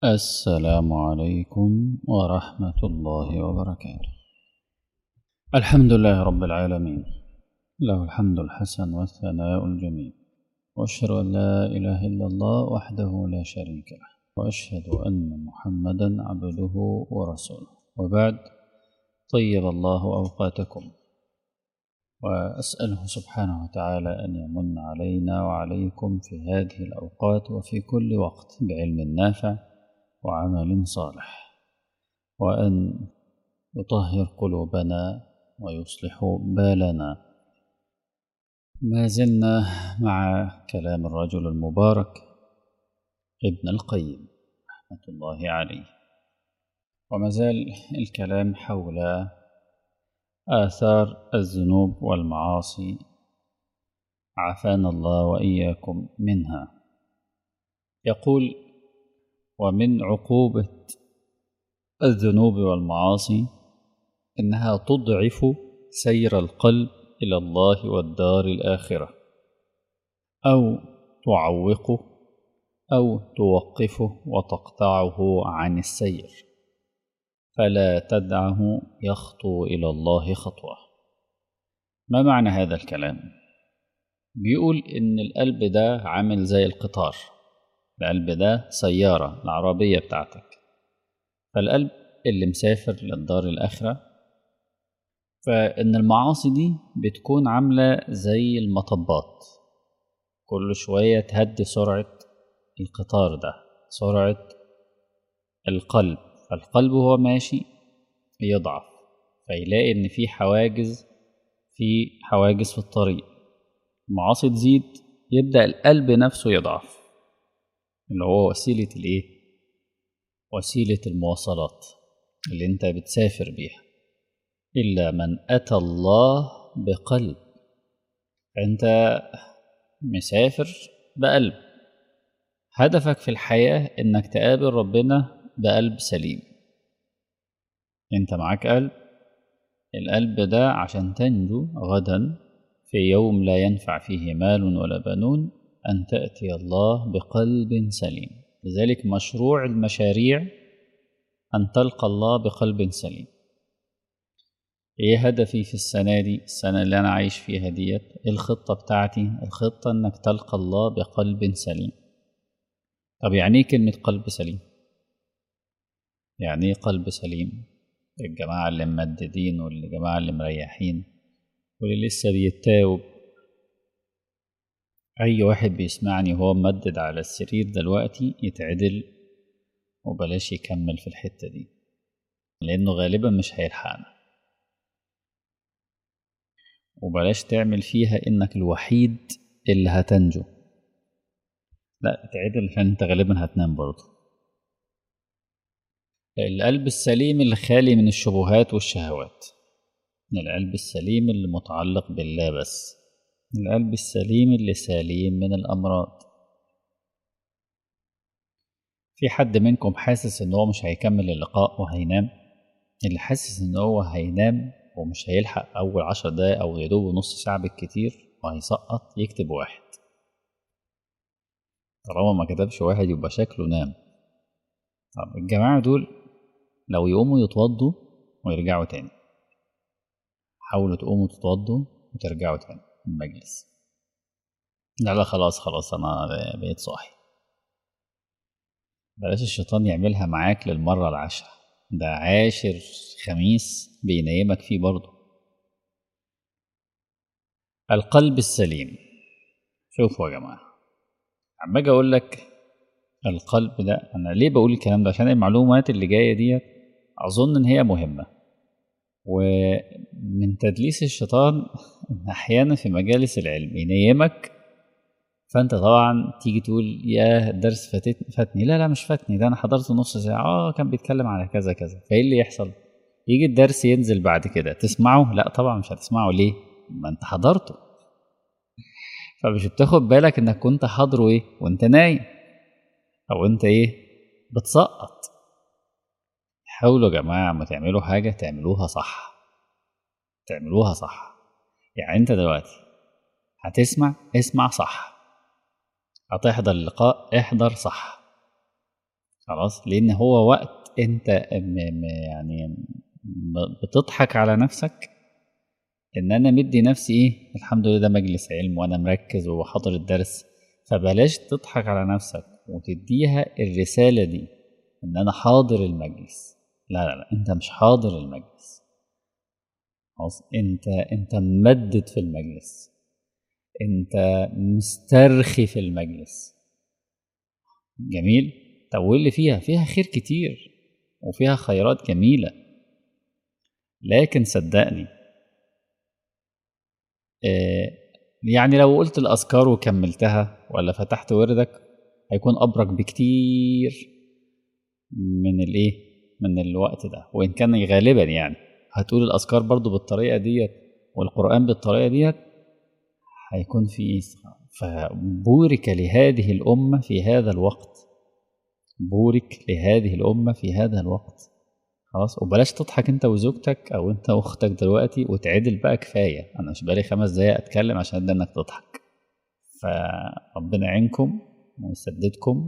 السلام عليكم ورحمة الله وبركاته الحمد لله رب العالمين له الحمد الحسن والثناء الجميل وأشهد أن لا إله إلا الله وحده لا شريك له وأشهد أن محمدا عبده ورسوله وبعد طيب الله أوقاتكم وأسأله سبحانه وتعالى أن يمن علينا وعليكم في هذه الأوقات وفي كل وقت بعلم نافع وعمل صالح وأن يطهر قلوبنا ويصلح بالنا ما زلنا مع كلام الرجل المبارك ابن القيم رحمة الله عليه وما زال الكلام حول آثار الذنوب والمعاصي عافانا الله وإياكم منها يقول ومن عقوبة الذنوب والمعاصي إنها تضعف سير القلب إلى الله والدار الآخرة أو تعوقه أو توقفه وتقطعه عن السير فلا تدعه يخطو إلى الله خطوة ما معنى هذا الكلام؟ بيقول إن القلب ده عامل زي القطار القلب ده سيارة العربية بتاعتك فالقلب اللي مسافر للدار الآخرة فإن المعاصي دي بتكون عاملة زي المطبات كل شوية تهدي سرعة القطار ده سرعة القلب فالقلب وهو ماشي يضعف فيلاقي إن في حواجز في حواجز في الطريق المعاصي تزيد يبدأ القلب نفسه يضعف اللي هو وسيلة الإيه؟ وسيلة المواصلات اللي أنت بتسافر بيها إلا من أتى الله بقلب أنت مسافر بقلب هدفك في الحياة إنك تقابل ربنا بقلب سليم أنت معاك قلب القلب ده عشان تنجو غدا في يوم لا ينفع فيه مال ولا بنون أن تأتي الله بقلب سليم لذلك مشروع المشاريع أن تلقى الله بقلب سليم إيه هدفي في السنة دي السنة اللي أنا عايش فيها ديت إيه الخطة بتاعتي الخطة إنك تلقى الله بقلب سليم طب يعني إيه كلمة قلب سليم يعني إيه قلب سليم الجماعة اللي ممددين والجماعة اللي مريحين واللي لسه بيتاوب أي واحد بيسمعني وهو ممدد على السرير دلوقتي يتعدل وبلاش يكمل في الحتة دي لأنه غالبا مش هيلحقنا وبلاش تعمل فيها إنك الوحيد اللي هتنجو لا اتعدل عشان انت غالبا هتنام برضه القلب السليم اللي خالي من الشبهات والشهوات القلب السليم اللي متعلق بالله بس القلب السليم اللي سليم من الأمراض في حد منكم حاسس ان هو مش هيكمل اللقاء وهينام اللي حاسس ان هو هينام ومش هيلحق اول عشر دقايق او يدوب نص ساعة بالكتير وهيسقط يكتب واحد طالما ما كتبش واحد يبقى شكله نام طب الجماعة دول لو يقوموا يتوضوا ويرجعوا تاني حاولوا تقوموا تتوضوا وترجعوا تاني المجلس لا لا خلاص خلاص انا بقيت صاحي بلاش الشيطان يعملها معاك للمرة العاشرة ده عاشر خميس بينيمك فيه برضه القلب السليم شوفوا يا جماعة عم باجي اقول لك القلب ده انا ليه بقول الكلام ده عشان المعلومات اللي جايه ديت اظن ان هي مهمه ومن تدليس الشيطان ان احيانا في مجالس العلم ينيمك فانت طبعا تيجي تقول يا الدرس فاتتني فاتني لا لا مش فاتني ده انا حضرت نص ساعه اه كان بيتكلم على كذا كذا فايه اللي يحصل يجي الدرس ينزل بعد كده تسمعه لا طبعا مش هتسمعه ليه ما انت حضرته فمش بتاخد بالك انك كنت حاضره ايه وانت نايم او انت ايه بتسقط حاولوا يا جماعه ما تعملوا حاجه تعملوها صح تعملوها صح يعني انت دلوقتي هتسمع اسمع صح هتحضر اللقاء احضر صح خلاص لان هو وقت انت م- م- يعني م- بتضحك على نفسك ان انا مدي نفسي ايه الحمد لله ده مجلس علم وانا مركز وحاضر الدرس فبلاش تضحك على نفسك وتديها الرسالة دي ان انا حاضر المجلس لا لا لا انت مش حاضر المجلس خلاص انت انت ممدد في المجلس انت مسترخي في المجلس جميل طب وايه اللي فيها فيها خير كتير وفيها خيرات جميلة لكن صدقني آه، يعني لو قلت الأذكار وكملتها ولا فتحت وردك هيكون أبرك بكتير من الإيه من الوقت ده وإن كان غالبا يعني هتقول الأذكار برضو بالطريقة ديت والقرآن بالطريقة ديت هيكون في إيه فبورك لهذه الأمة في هذا الوقت بورك لهذه الأمة في هذا الوقت خلاص وبلاش تضحك انت وزوجتك او انت واختك دلوقتي وتعدل بقى كفايه انا مش بقالي خمس دقايق اتكلم عشان ده انك تضحك فربنا يعينكم ويسددكم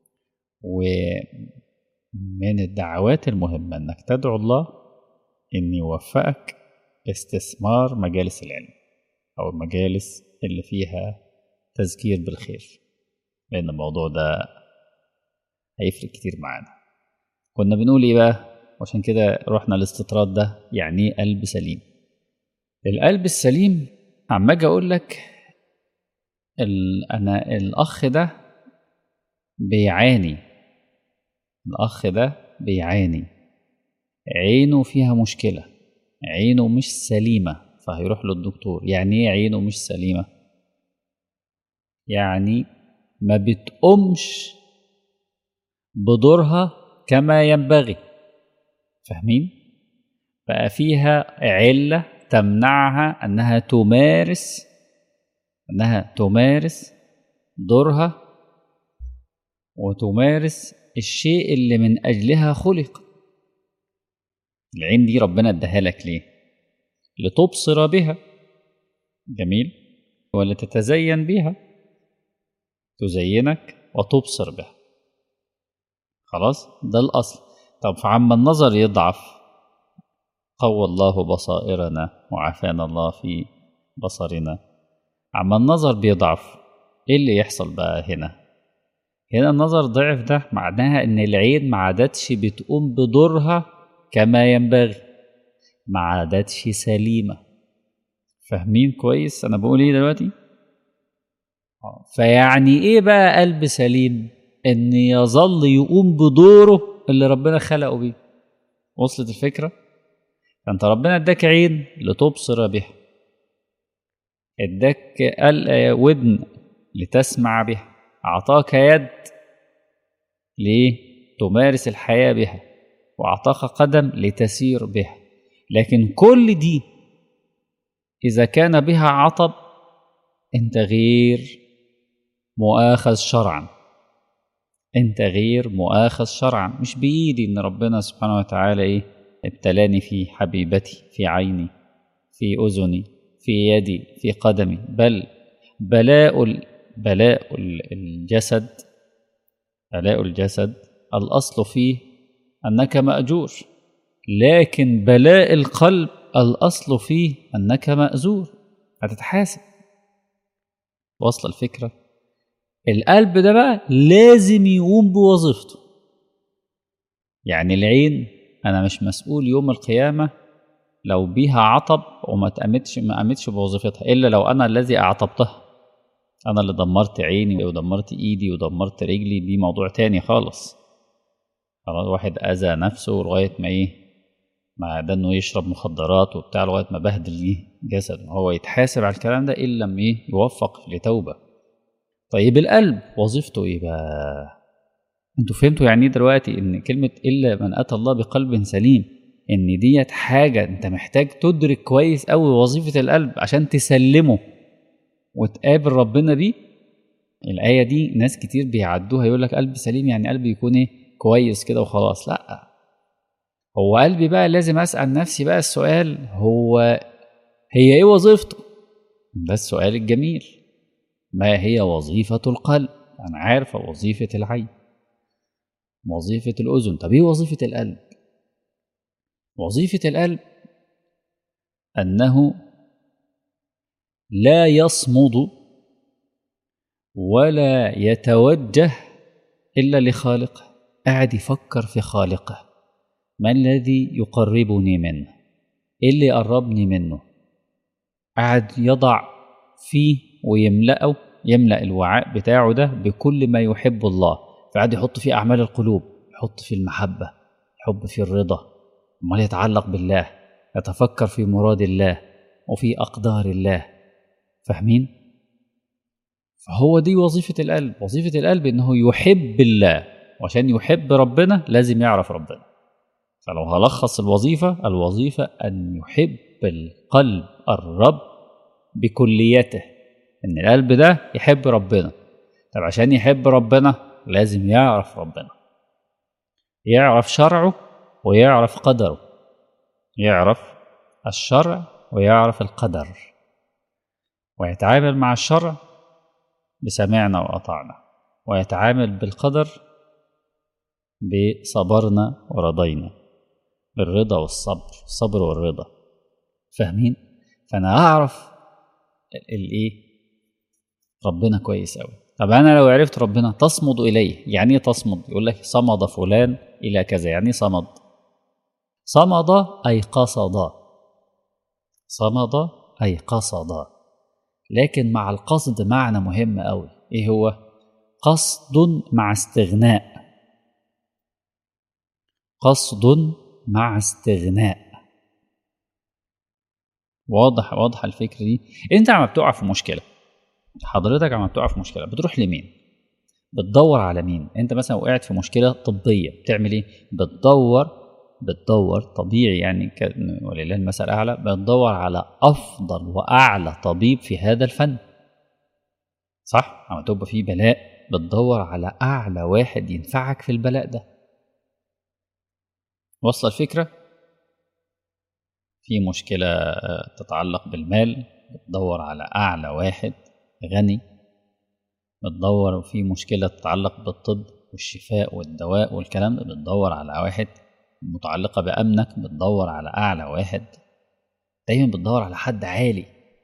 ومن الدعوات المهمه انك تدعو الله ان يوفقك استثمار مجالس العلم او المجالس اللي فيها تذكير بالخير لان الموضوع ده هيفرق كتير معانا كنا بنقول ايه بقى وعشان كده رحنا الاستطراد ده يعني ايه قلب سليم القلب السليم عم اجي اقول لك ال... انا الاخ ده بيعاني الاخ ده بيعاني عينه فيها مشكله عينه مش سليمه فهيروح للدكتور يعني ايه عينه مش سليمه يعني ما بتقومش بدورها كما ينبغي فاهمين بقى فيها علة تمنعها أنها تمارس أنها تمارس دورها وتمارس الشيء اللي من أجلها خلق العين دي ربنا اداها لك ليه لتبصر بها جميل ولا تتزين بها تزينك وتبصر بها خلاص ده الأصل طب فعما النظر يضعف قوى الله بصائرنا وعافانا الله في بصرنا عما النظر بيضعف ايه اللي يحصل بقى هنا هنا النظر ضعف ده معناها ان العين ما عادتش بتقوم بدورها كما ينبغي ما عادتش سليمة فاهمين كويس انا بقول ايه دلوقتي فيعني ايه بقى قلب سليم ان يظل يقوم بدوره اللي ربنا خلقه بيه وصلت الفكرة فانت ربنا اداك عين لتبصر بها اداك ودن لتسمع بها اعطاك يد ليه تمارس الحياة بها واعطاك قدم لتسير بها لكن كل دي اذا كان بها عطب انت غير مؤاخذ شرعا انت غير مؤاخذ شرعا مش بايدي ان ربنا سبحانه وتعالى ايه ابتلاني في حبيبتي في عيني في اذني في يدي في قدمي بل بلاء بلاء الجسد بلاء الجسد الاصل فيه انك ماجور لكن بلاء القلب الاصل فيه انك ماجور هتتحاسب واصل الفكره القلب ده بقى لازم يقوم بوظيفته يعني العين انا مش مسؤول يوم القيامه لو بيها عطب وما تقامتش ما قامتش بوظيفتها الا لو انا الذي اعطبتها انا اللي دمرت عيني ودمرت ايدي ودمرت رجلي دي موضوع تاني خالص خلاص واحد اذى نفسه لغايه ما ايه مع ده انه يشرب مخدرات وبتاع لغايه ما بهدل ايه جسده هو يتحاسب على الكلام ده الا لما ايه يوفق لتوبه طيب القلب وظيفته ايه بقى انتوا فهمتوا يعني ايه دلوقتي ان كلمه الا من اتى الله بقلب سليم ان ديت حاجه انت محتاج تدرك كويس قوي وظيفه القلب عشان تسلمه وتقابل ربنا بيه الايه دي ناس كتير بيعدوها يقول لك قلب سليم يعني قلبي يكون ايه كويس كده وخلاص لا هو قلبي بقى لازم اسال نفسي بقى السؤال هو هي ايه وظيفته ده السؤال الجميل ما هي وظيفة القلب أنا عارفة وظيفة العين وظيفة الأذن طب إيه وظيفة القلب وظيفة القلب أنه لا يصمد ولا يتوجه إلا لخالقه قاعد يفكر في خالقه ما الذي يقربني منه إيه اللي يقربني منه قاعد يضع فيه ويملأه يملأ الوعاء بتاعه ده بكل ما يحب الله فقعد يحط فيه أعمال القلوب يحط فيه المحبة يحب فيه الرضا امال يتعلق بالله يتفكر في مراد الله وفي أقدار الله فاهمين؟ فهو دي وظيفة القلب وظيفة القلب إنه يحب الله وعشان يحب ربنا لازم يعرف ربنا فلو هلخص الوظيفة الوظيفة أن يحب القلب الرب بكليته إن القلب ده يحب ربنا طب عشان يحب ربنا لازم يعرف ربنا يعرف شرعه ويعرف قدره يعرف الشرع ويعرف القدر ويتعامل مع الشرع بسمعنا وأطعنا ويتعامل بالقدر بصبرنا ورضينا بالرضا والصبر الصبر والرضا فاهمين فانا اعرف الايه ربنا كويس قوي طب انا لو عرفت ربنا تصمد اليه يعني ايه تصمد يقول لك صمد فلان الى كذا يعني صمد صمد اي قصد صمد اي قصد لكن مع القصد معنى مهم قوي ايه هو قصد مع استغناء قصد مع استغناء واضح واضحه الفكره دي انت عم بتقع في مشكله حضرتك عم بتقع في مشكله بتروح لمين بتدور على مين انت مثلا وقعت في مشكله طبيه بتعمل ايه بتدور بتدور طبيعي يعني ك... ولله المثل الاعلى بتدور على افضل واعلى طبيب في هذا الفن صح عم تبقى في بلاء بتدور على اعلى واحد ينفعك في البلاء ده وصل الفكرة في مشكلة تتعلق بالمال بتدور على أعلى واحد غني بتدور في مشكلة تتعلق بالطب والشفاء والدواء والكلام ده بتدور على واحد متعلقة بأمنك بتدور على أعلى واحد دايما بتدور على حد عالي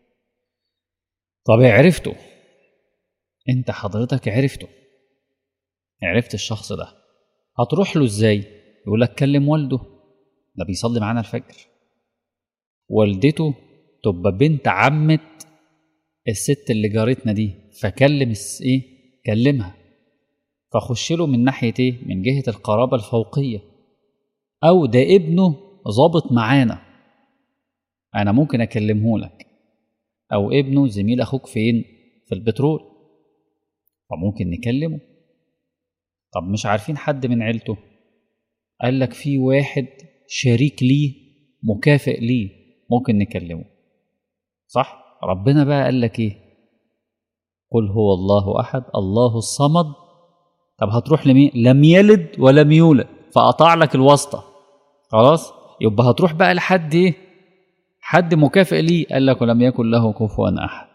طب عرفته انت حضرتك عرفته عرفت الشخص ده هتروح له ازاي يقول لك كلم والده ده بيصلي معانا الفجر والدته تبقى بنت عمة الست اللي جارتنا دي فكلم ايه كلمها فخش له من ناحية ايه من جهة القرابة الفوقية او ده ابنه ظابط معانا انا ممكن اكلمه لك او ابنه زميل اخوك فين في البترول فممكن نكلمه طب مش عارفين حد من عيلته قال لك في واحد شريك ليه مكافئ ليه ممكن نكلمه صح ربنا بقى قال لك ايه قل هو الله احد الله الصمد طب هتروح لمين لم يلد ولم يولد فقطع لك الواسطه خلاص يبقى هتروح بقى لحد ايه حد مكافئ ليه قال لك ولم يكن له كفوا احد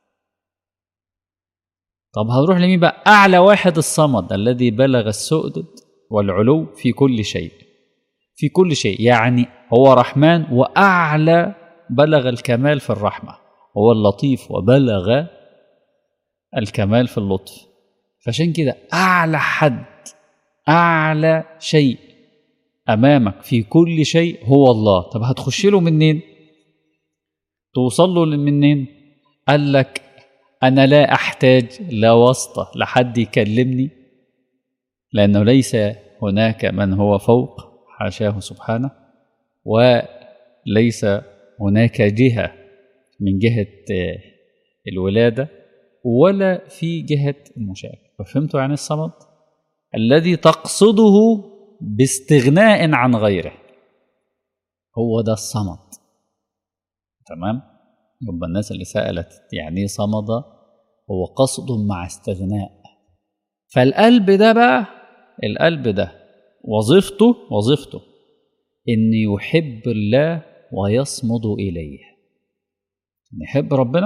طب هتروح لمين بقى اعلى واحد الصمد الذي بلغ السؤدد والعلو في كل شيء في كل شيء يعني هو رحمن واعلى بلغ الكمال في الرحمه هو اللطيف وبلغ الكمال في اللطف فعشان كده اعلى حد اعلى شيء امامك في كل شيء هو الله طب هتخش له منين توصل له منين قال لك انا لا احتاج لا واسطه لحد يكلمني لانه ليس هناك من هو فوق حاشاه سبحانه وليس هناك جهه من جهه الولاده ولا في جهه المشاكل فهمتوا يعني الصمد الذي تقصده باستغناء عن غيره هو ده الصمد تمام يبقى الناس اللي سألت يعني ايه صمد هو قصد مع استغناء فالقلب ده بقى القلب ده وظيفته وظيفته ان يحب الله ويصمد اليه يحب ربنا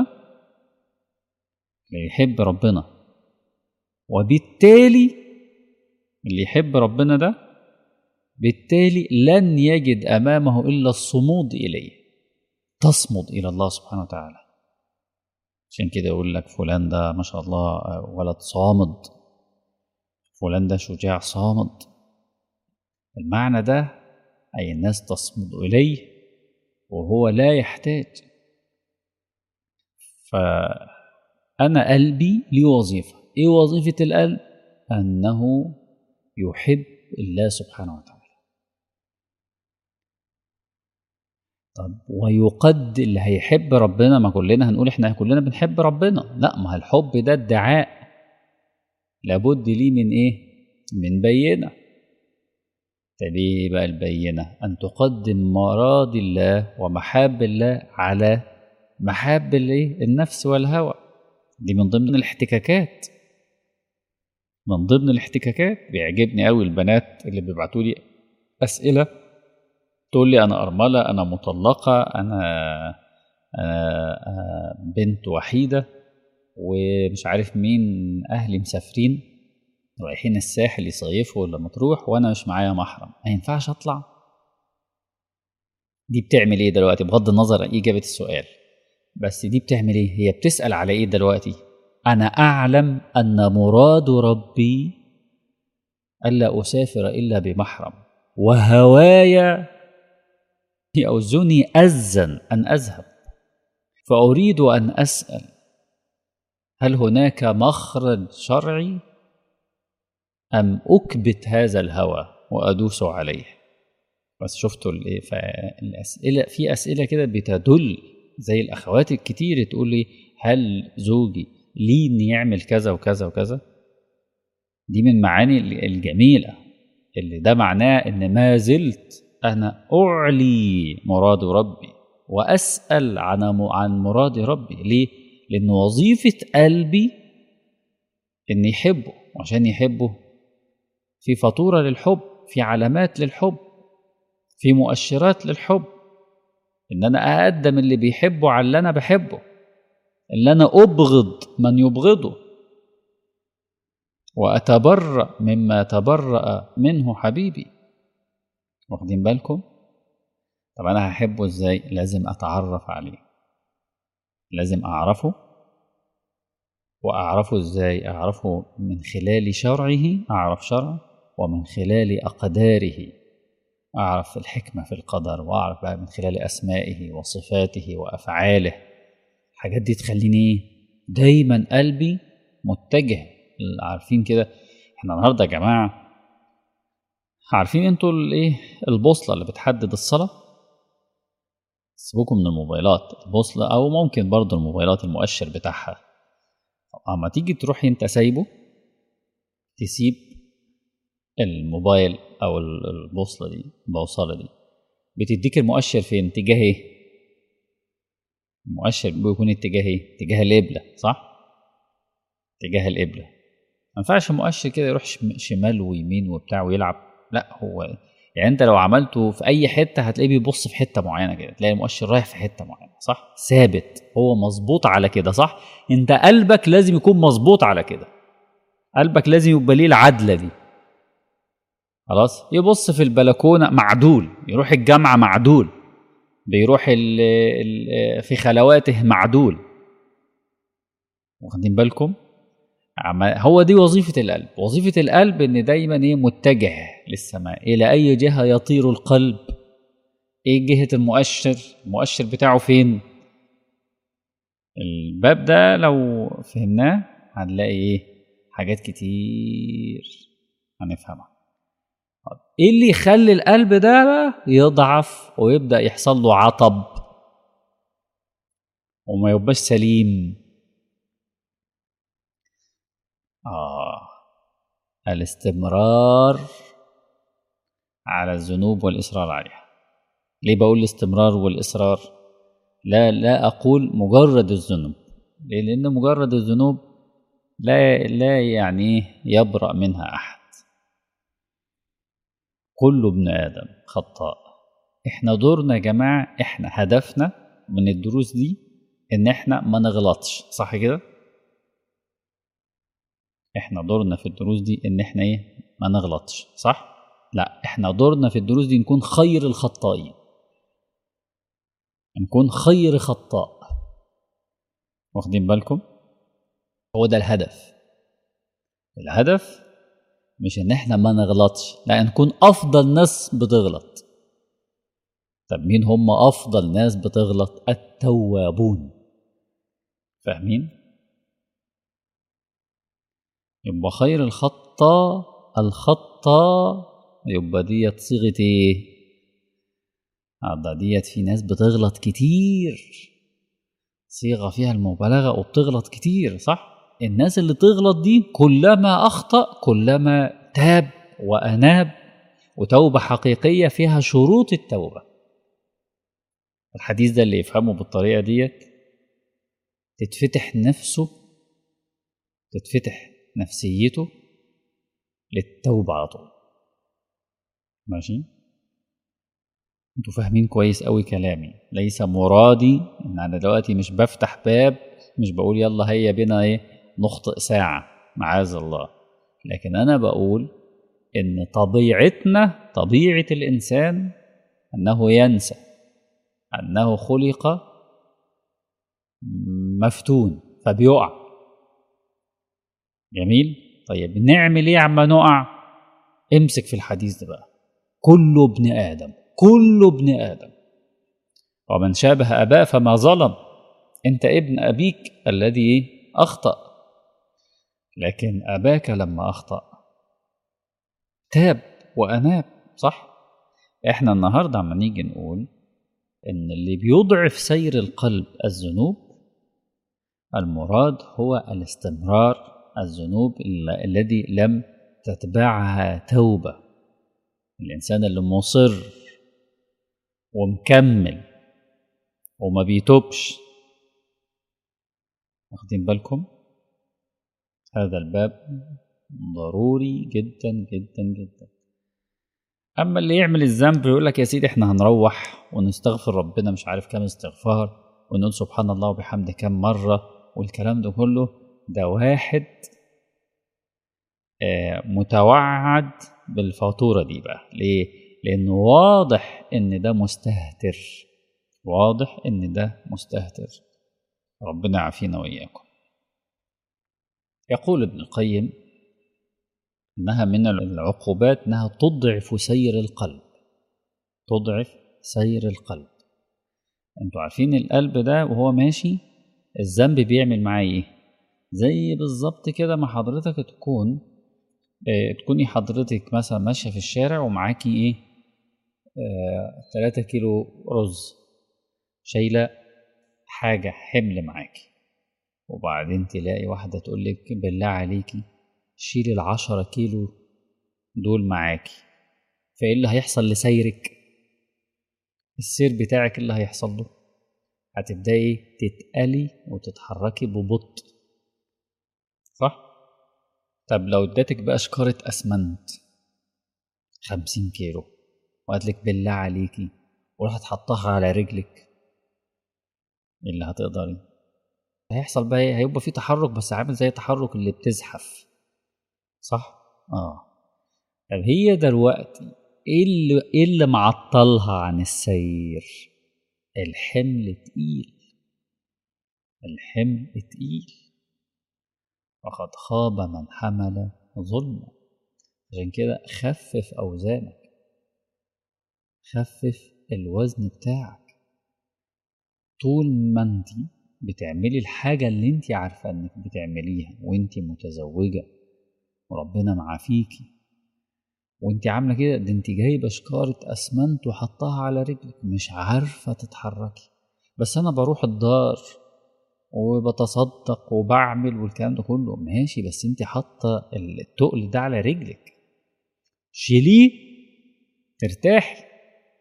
يحب ربنا وبالتالي اللي يحب ربنا ده بالتالي لن يجد امامه الا الصمود اليه تصمد الى الله سبحانه وتعالى عشان كده يقول لك فلان ده ما شاء الله ولد صامد فلان ده شجاع صامد المعنى ده أي الناس تصمد إليه وهو لا يحتاج فأنا قلبي لي وظيفة إيه وظيفة القلب؟ أنه يحب الله سبحانه وتعالى طب ويقد اللي هيحب ربنا ما كلنا هنقول احنا كلنا بنحب ربنا لا ما الحب ده ادعاء لابد ليه من ايه من بينه طب ايه بقى البينه ان تقدم مراد الله ومحاب الله على محاب الايه النفس والهوى دي من ضمن الاحتكاكات من ضمن الاحتكاكات بيعجبني قوي البنات اللي بيبعتوا لي اسئله تقول لي انا ارمله انا مطلقه انا انا بنت وحيده ومش عارف مين اهلي مسافرين رايحين الساحل يصيفوا ولا مطروح وانا مش معايا محرم ما ينفعش اطلع دي بتعمل ايه دلوقتي بغض النظر عن اجابه السؤال بس دي بتعمل ايه هي بتسال على ايه دلوقتي انا اعلم ان مراد ربي الا اسافر الا بمحرم وهوايا يؤذني أذا أن أذهب فأريد أن أسأل هل هناك مخرج شرعي أم أكبت هذا الهوى وأدوس عليه بس شفتوا الأسئلة في أسئلة كده بتدل زي الأخوات الكتير تقول لي هل زوجي ليه إن يعمل كذا وكذا وكذا دي من معاني الجميلة اللي ده معناه إن ما زلت أنا أعلي مراد ربي وأسأل عن عن مراد ربي ليه؟ لأن وظيفة قلبي إن يحبه وعشان يحبه في فاتورة للحب في علامات للحب في مؤشرات للحب إن أنا أقدم اللي بيحبه على اللي أنا بحبه اللي أنا أبغض من يبغضه وأتبرأ مما تبرأ منه حبيبي واخدين بالكم طب انا هحبه ازاي لازم اتعرف عليه لازم اعرفه واعرفه ازاي اعرفه من خلال شرعه اعرف شرعه ومن خلال اقداره اعرف الحكمه في القدر واعرف بقى من خلال اسمائه وصفاته وافعاله الحاجات دي تخليني دايما قلبي متجه عارفين كده احنا النهارده يا جماعه عارفين انتوا الايه البوصله اللي بتحدد الصلاه سيبوكم من الموبايلات البوصله او ممكن برضه الموبايلات المؤشر بتاعها اما تيجي تروح انت سايبه تسيب الموبايل او البوصله دي البوصله دي بتديك المؤشر فين اتجاه ايه المؤشر بيكون اتجاه ايه اتجاه القبله صح اتجاه القبله ما ينفعش المؤشر كده يروح شمال ويمين وبتاع ويلعب لا هو يعني انت لو عملته في اي حته هتلاقيه بيبص في حته معينه كده تلاقي المؤشر رايح في حته معينه صح ثابت هو مظبوط على كده صح انت قلبك لازم يكون مظبوط على كده قلبك لازم يبقى ليه العدله دي خلاص يبص في البلكونه معدول يروح الجامعه معدول بيروح ال ال في خلواته معدول واخدين بالكم هو دي وظيفة القلب وظيفة القلب ان دايما ايه متجه للسماء الى اي جهة يطير القلب ايه جهة المؤشر المؤشر بتاعه فين الباب ده لو فهمناه هنلاقي ايه حاجات كتير هنفهمها ايه اللي يخلي القلب ده بقى يضعف ويبدأ يحصل له عطب وما يبقاش سليم آه الاستمرار على الذنوب والإصرار عليها ليه بقول الاستمرار والإصرار لا لا أقول مجرد الذنوب ليه لأن مجرد الذنوب لا لا يعني يبرأ منها أحد كل ابن آدم خطاء احنا دورنا يا جماعة احنا هدفنا من الدروس دي ان احنا ما نغلطش صح كده احنا دورنا في الدروس دي ان احنا ايه ما نغلطش صح لا احنا دورنا في الدروس دي نكون خير الخطائين نكون خير خطاء واخدين بالكم هو ده الهدف الهدف مش ان احنا ما نغلطش لا نكون افضل ناس بتغلط طب مين هم افضل ناس بتغلط التوابون فاهمين يبقى خير الخطا الخطا يبقى ديت صيغه ايه ده ديت في ناس بتغلط كتير صيغه فيها المبالغه وبتغلط كتير صح الناس اللي تغلط دي كلما اخطا كلما تاب واناب وتوبه حقيقيه فيها شروط التوبه الحديث ده اللي يفهمه بالطريقه ديت تتفتح نفسه تتفتح نفسيته للتوبه على طول ماشي انتوا فاهمين كويس قوي كلامي ليس مرادي ان انا دلوقتي مش بفتح باب مش بقول يلا هيا بنا ايه نخطئ ساعة معاذ الله لكن انا بقول ان طبيعتنا طبيعة الانسان انه ينسى انه خلق مفتون فبيقع جميل طيب نعمل ايه عما نقع امسك في الحديث ده بقى كل ابن ادم كل ابن ادم ومن شابه اباه فما ظلم انت ابن ابيك الذي اخطا لكن اباك لما اخطا تاب واناب صح احنا النهارده عم نيجي نقول ان اللي بيضعف سير القلب الذنوب المراد هو الاستمرار الذنوب الذي لم تتبعها توبه الانسان اللي مصر ومكمل وما بيتوبش واخدين بالكم هذا الباب ضروري جدا جدا جدا اما اللي يعمل الذنب يقول لك يا سيدي احنا هنروح ونستغفر ربنا مش عارف كام استغفار ونقول سبحان الله وبحمده كام مره والكلام ده كله ده واحد آه متوعد بالفاتوره دي بقى ليه لانه واضح ان ده مستهتر واضح ان ده مستهتر ربنا يعافينا واياكم يقول ابن القيم انها من العقوبات انها تضعف سير القلب تضعف سير القلب انتوا عارفين القلب ده وهو ماشي الذنب بيعمل معاه ايه زي بالظبط كده ما حضرتك تكون اه تكوني حضرتك مثلا ماشيه في الشارع ومعاكي ايه اه 3 كيلو رز شايله حاجه حمل معاكي وبعدين تلاقي واحده تقول لك بالله عليكي شيلي العشرة كيلو دول معاكي فايه اللي هيحصل لسيرك السير بتاعك اللي هيحصل له هتبدأي تتقلي وتتحركي ببطء صح طب لو اديتك بقى شكارة أسمنت خمسين كيلو وقالت بالله عليكي وراحت حطها على رجلك إيه اللي هتقدري هيحصل بقى ايه هيبقى في تحرك بس عامل زي التحرك اللي بتزحف صح اه طب هي دلوقتي ايه اللي ايه اللي معطلها عن السير الحمل تقيل الحمل تقيل وقد خاب من حمل ظلما عشان كده خفف اوزانك خفف الوزن بتاعك طول ما انت بتعملي الحاجة اللي انت عارفة انك بتعمليها وانت متزوجة وربنا معافيكي وانت عاملة كده ده انت جايبة شكارة اسمنت وحطها على رجلك مش عارفة تتحركي بس انا بروح الدار وبتصدق وبعمل والكلام ده كله ماشي بس انت حاطة التقل ده على رجلك شيليه ترتاحي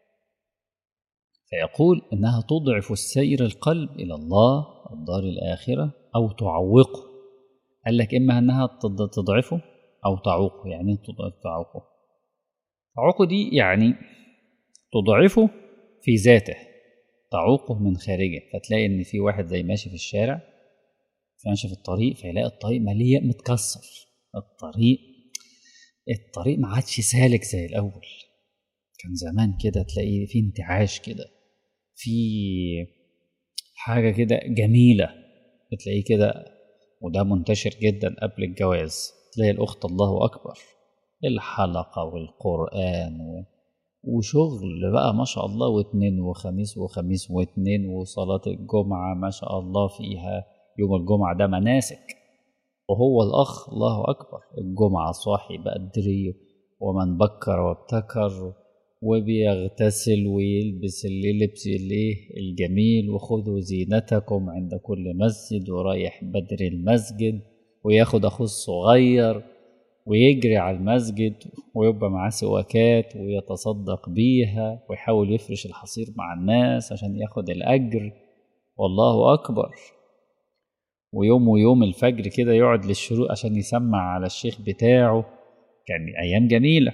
فيقول انها تضعف السير القلب الى الله الدار الاخره او تعوقه قال لك اما انها تضعفه او تعوقه يعني تعوقه تعوقه دي يعني تضعفه في ذاته تعوقه من خارجه فتلاقي ان في واحد زي ماشي في الشارع ماشي في الطريق فيلاقي الطريق مليء متكسر الطريق الطريق ما عادش سالك زي الاول كان زمان كده تلاقيه في انتعاش كده في حاجه كده جميله بتلاقيه كده وده منتشر جدا قبل الجواز تلاقي الاخت الله اكبر الحلقه والقران و... وشغل بقى ما شاء الله واثنين وخميس وخميس واثنين وصلاة الجمعة ما شاء الله فيها يوم الجمعة ده مناسك وهو الأخ الله أكبر الجمعة صاحي بدري ومن بكر وابتكر وبيغتسل ويلبس اللي لبس الايه الجميل وخذوا زينتكم عند كل مسجد ورايح بدري المسجد وياخد أخوه الصغير ويجري على المسجد ويبقى معاه سواكات ويتصدق بيها ويحاول يفرش الحصير مع الناس عشان ياخد الأجر والله أكبر ويوم ويوم الفجر كده يقعد للشروق عشان يسمع على الشيخ بتاعه كان أيام جميلة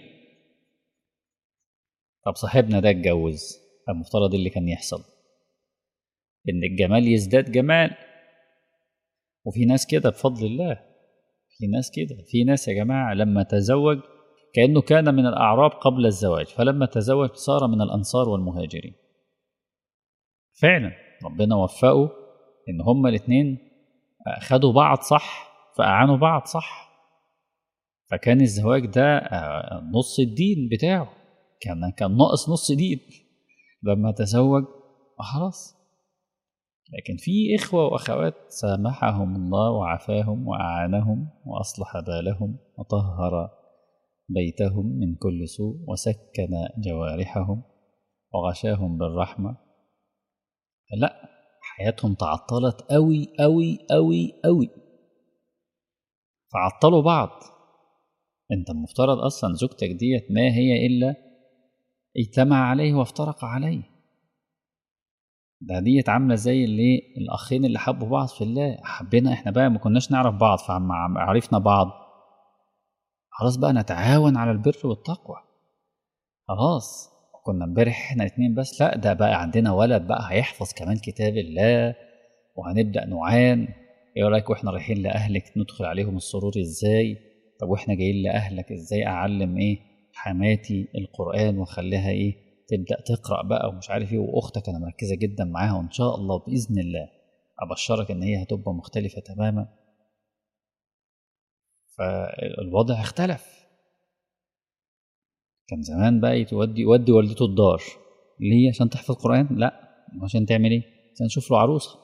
طب صاحبنا ده اتجوز المفترض اللي كان يحصل إن الجمال يزداد جمال وفي ناس كده بفضل الله في ناس كده في ناس يا جماعة لما تزوج كأنه كان من الأعراب قبل الزواج فلما تزوج صار من الأنصار والمهاجرين فعلا ربنا وفقه إن هما الاتنين خدوا بعض صح فأعانوا بعض صح فكان الزواج ده نص الدين بتاعه كان كان ناقص نص دين لما تزوج خلاص لكن في إخوة وأخوات سامحهم الله وعافاهم وأعانهم وأصلح بالهم وطهر بيتهم من كل سوء وسكن جوارحهم وغشاهم بالرحمة لا حياتهم تعطلت أوي أوي أوي أوي فعطلوا بعض انت المفترض اصلا زوجتك ديت ما هي الا اجتمع عليه وافترق عليه ده ديت عامله زي اللي الاخين اللي حبوا بعض في الله حبينا احنا بقى ما كناش نعرف بعض فعما عرفنا بعض خلاص بقى نتعاون على البر والتقوى خلاص كنا امبارح احنا اتنين بس لا ده بقى عندنا ولد بقى هيحفظ كمان كتاب الله وهنبدا نعان ايه رايك واحنا رايحين لاهلك ندخل عليهم السرور ازاي طب واحنا جايين لاهلك ازاي اعلم ايه حماتي القران واخليها ايه تبدا تقرا بقى ومش عارف ايه واختك انا مركزه جدا معاها وان شاء الله باذن الله ابشرك ان هي هتبقى مختلفه تماما فالوضع اختلف كان زمان بقى يودي يودي والدته الدار ليه عشان تحفظ قران لا عشان تعمل ايه عشان نشوف له عروسه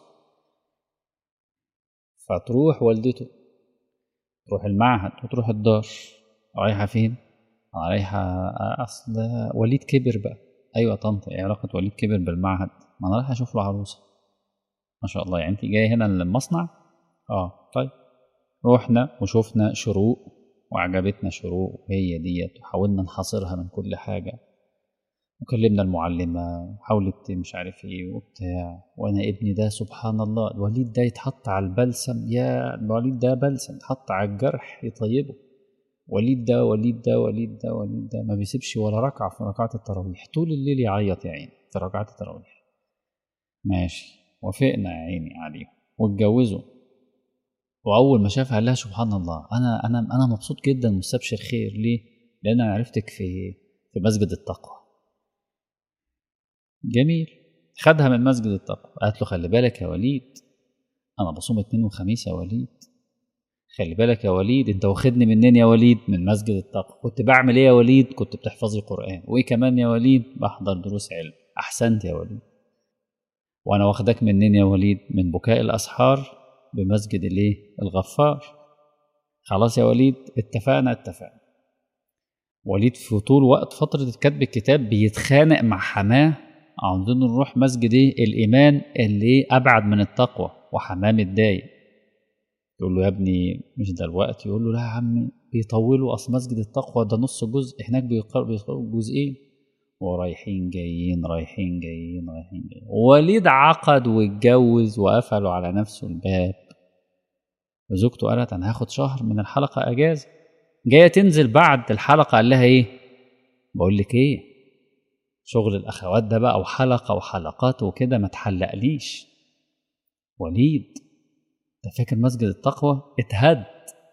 فتروح والدته تروح المعهد وتروح الدار رايحه فين رايحه اصل وليد كبر بقى ايوه طنط ايه علاقه وليد كبر بالمعهد ما انا رايح اشوف له عروسه ما شاء الله يعني انت جاي هنا المصنع اه طيب رحنا وشفنا شروق وعجبتنا شروق وهي ديت وحاولنا نحاصرها من كل حاجه وكلمنا المعلمة وحاولت مش عارف ايه وبتاع وانا ابني ده سبحان الله الوليد ده يتحط على البلسم يا الوليد ده بلسم يتحط على الجرح يطيبه وليد ده وليد ده وليد ده وليد ده ما بيسيبش ولا ركعة في ركعات التراويح طول الليل يعيط يا عيني في ركعات التراويح ماشي وافقنا يا عيني عليه واتجوزوا واول ما شافها قال لها سبحان الله انا انا انا مبسوط جدا مستبشر خير ليه؟ لان انا عرفتك في في مسجد التقوى جميل خدها من مسجد التقوى قالت له خلي بالك يا وليد انا بصوم اثنين وخميس يا وليد خلي بالك يا وليد انت واخدني منين يا وليد من مسجد التقوى كنت بعمل ايه يا وليد كنت بتحفظي قران وايه كمان يا وليد بحضر دروس علم احسنت يا وليد وانا واخدك منين يا وليد من بكاء الاسحار بمسجد الايه الغفار خلاص يا وليد اتفقنا اتفقنا وليد في طول وقت فترة كتب الكتاب بيتخانق مع حماه عاوزين نروح مسجد ايه الايمان اللي ابعد من التقوى وحماه متضايق يقول له يا ابني مش ده الوقت يقول له لا يا عمي بيطولوا اصل مسجد التقوى ده نص جزء هناك بيقرأوا جزئين ورايحين جايين رايحين جايين رايحين جايين وليد عقد واتجوز وقفلوا على نفسه الباب وزوجته قالت انا هاخد شهر من الحلقه اجازه جايه تنزل بعد الحلقه قال لها ايه بقول لك ايه شغل الاخوات ده بقى وحلقه وحلقات وكده ما تحلقليش وليد ده فاكر مسجد التقوى اتهد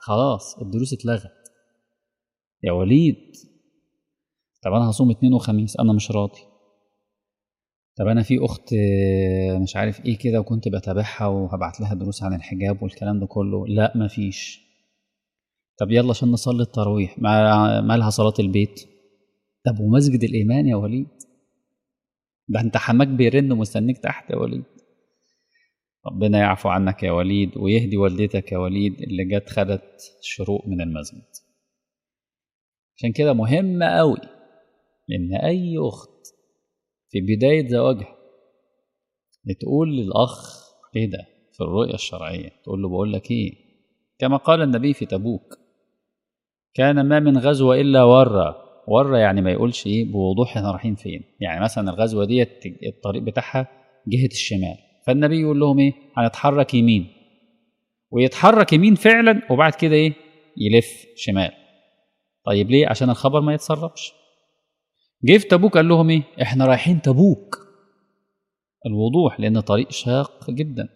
خلاص الدروس اتلغت يا وليد طب انا هصوم اتنين وخميس انا مش راضي طب انا في اخت آه، مش عارف ايه كده وكنت بتابعها وهبعت لها دروس عن الحجاب والكلام ده كله لا مفيش طب يلا عشان نصلي التراويح ما مالها صلاة البيت طب ومسجد الإيمان يا وليد ده انت حماك بيرن ومستنيك تحت يا وليد ربنا يعفو عنك يا وليد ويهدي والدتك يا وليد اللي جت خدت شروق من المسجد عشان كده مهم قوي ان اي اخت في بداية زواجها بتقول للأخ إيه ده في الرؤية الشرعية تقول له بقول لك إيه كما قال النبي في تبوك كان ما من غزوة إلا ورى ورى يعني ما يقولش إيه بوضوح إحنا رايحين فين يعني مثلا الغزوة ديت الطريق بتاعها جهة الشمال فالنبي يقول لهم إيه هنتحرك يمين ويتحرك يمين فعلا وبعد كده إيه يلف شمال طيب ليه عشان الخبر ما يتسربش جه في تبوك قال لهم ايه احنا رايحين تبوك الوضوح لان طريق شاق جدا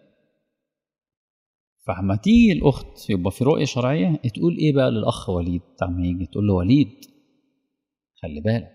فلما تيجي الاخت يبقى في رؤيه شرعيه تقول ايه بقى للاخ وليد لما يجي تقول له وليد خلي بالك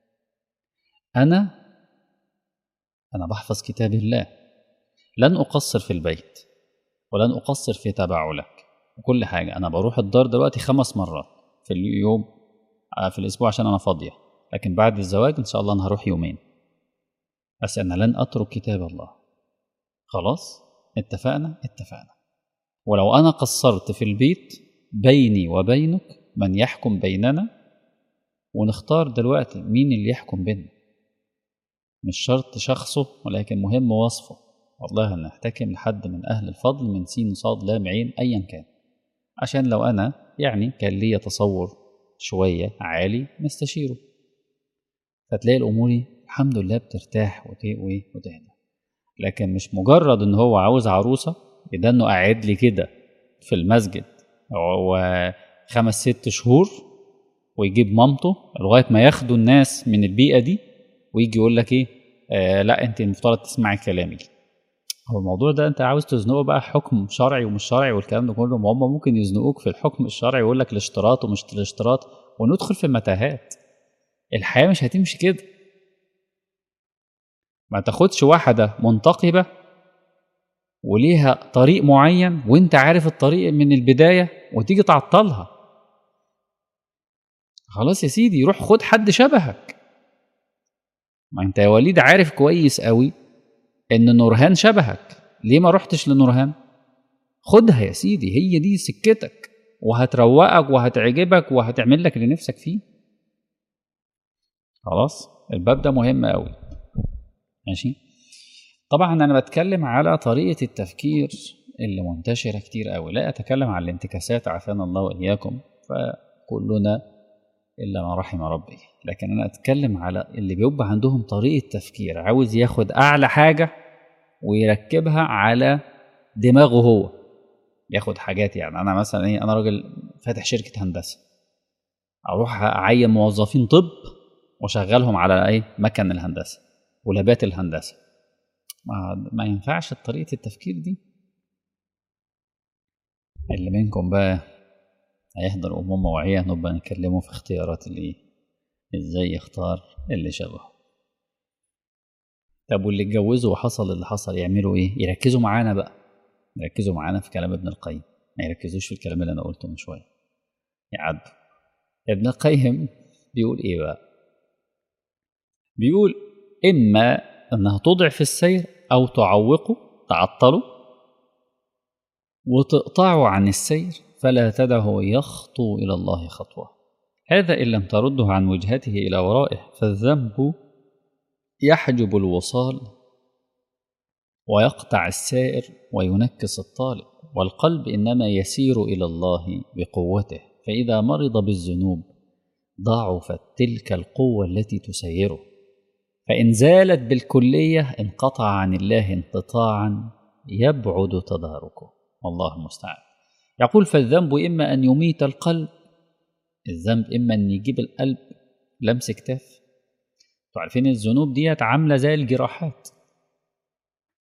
انا انا بحفظ كتاب الله لن اقصر في البيت ولن اقصر في تبعلك وكل حاجه انا بروح الدار دلوقتي خمس مرات في اليوم في الاسبوع عشان انا فاضيه لكن بعد الزواج ان شاء الله انا هروح يومين بس انا لن اترك كتاب الله خلاص اتفقنا اتفقنا ولو انا قصرت في البيت بيني وبينك من يحكم بيننا ونختار دلوقتي مين اللي يحكم بيننا مش شرط شخصه ولكن مهم وصفه والله هنحتكم لحد من اهل الفضل من سين صاد لام عين ايا كان عشان لو انا يعني كان لي تصور شويه عالي نستشيره فتلاقي الامور الحمد لله بترتاح وتهدى لكن مش مجرد ان هو عاوز عروسه ده انه قاعد لي كده في المسجد وخمس ست شهور ويجيب مامته لغايه ما ياخدوا الناس من البيئه دي ويجي يقول لك ايه آه لا انت المفترض تسمعي كلامي هو الموضوع ده انت عاوز تزنقه بقى حكم شرعي ومش شرعي والكلام ده كله ما هم ممكن يزنقوك في الحكم الشرعي ويقول لك الاشتراط ومش الاشتراط وندخل في متاهات الحياه مش هتمشي كده ما تاخدش واحده منتقبه وليها طريق معين وانت عارف الطريق من البدايه وتيجي تعطلها خلاص يا سيدي روح خد حد شبهك ما انت يا وليد عارف كويس قوي ان نورهان شبهك ليه ما رحتش لنورهان خدها يا سيدي هي دي سكتك وهتروقك وهتعجبك وهتعمل لك اللي نفسك فيه خلاص الباب ده مهم قوي ماشي طبعا انا بتكلم على طريقه التفكير اللي منتشره كتير قوي لا اتكلم عن الانتكاسات عافانا الله واياكم فكلنا الا ما رحم ربي لكن انا اتكلم على اللي بيبقى عندهم طريقه تفكير عاوز ياخد اعلى حاجه ويركبها على دماغه هو ياخد حاجات يعني انا مثلا ايه انا راجل فاتح شركه هندسه اروح اعين موظفين طب واشغلهم على ايه مكن الهندسه ولابات الهندسه ما, ما ينفعش طريقه التفكير دي اللي منكم بقى هيحضر امومه موعيه نبقى نتكلموا في اختيارات الايه ازاي يختار اللي شبهه طب واللي اتجوزوا وحصل اللي حصل يعملوا ايه يركزوا معانا بقى يركزوا معانا في كلام ابن القيم ما يركزوش في الكلام اللي انا قلته من شويه يعدوا ابن القيم بيقول ايه بقى بيقول اما انها تضعف السير او تعوقه تعطله وتقطعه عن السير فلا تدعه يخطو الى الله خطوه هذا ان لم ترده عن وجهته الى ورائه فالذنب يحجب الوصال ويقطع السائر وينكس الطالب والقلب انما يسير الى الله بقوته فاذا مرض بالذنوب ضعفت تلك القوه التي تسيره فان زالت بالكليه انقطع عن الله انقطاعا يبعد تداركه والله المستعان يقول فالذنب اما ان يميت القلب الذنب اما ان يجيب القلب لمس كتاف انتوا عارفين الذنوب ديت عامله زي الجراحات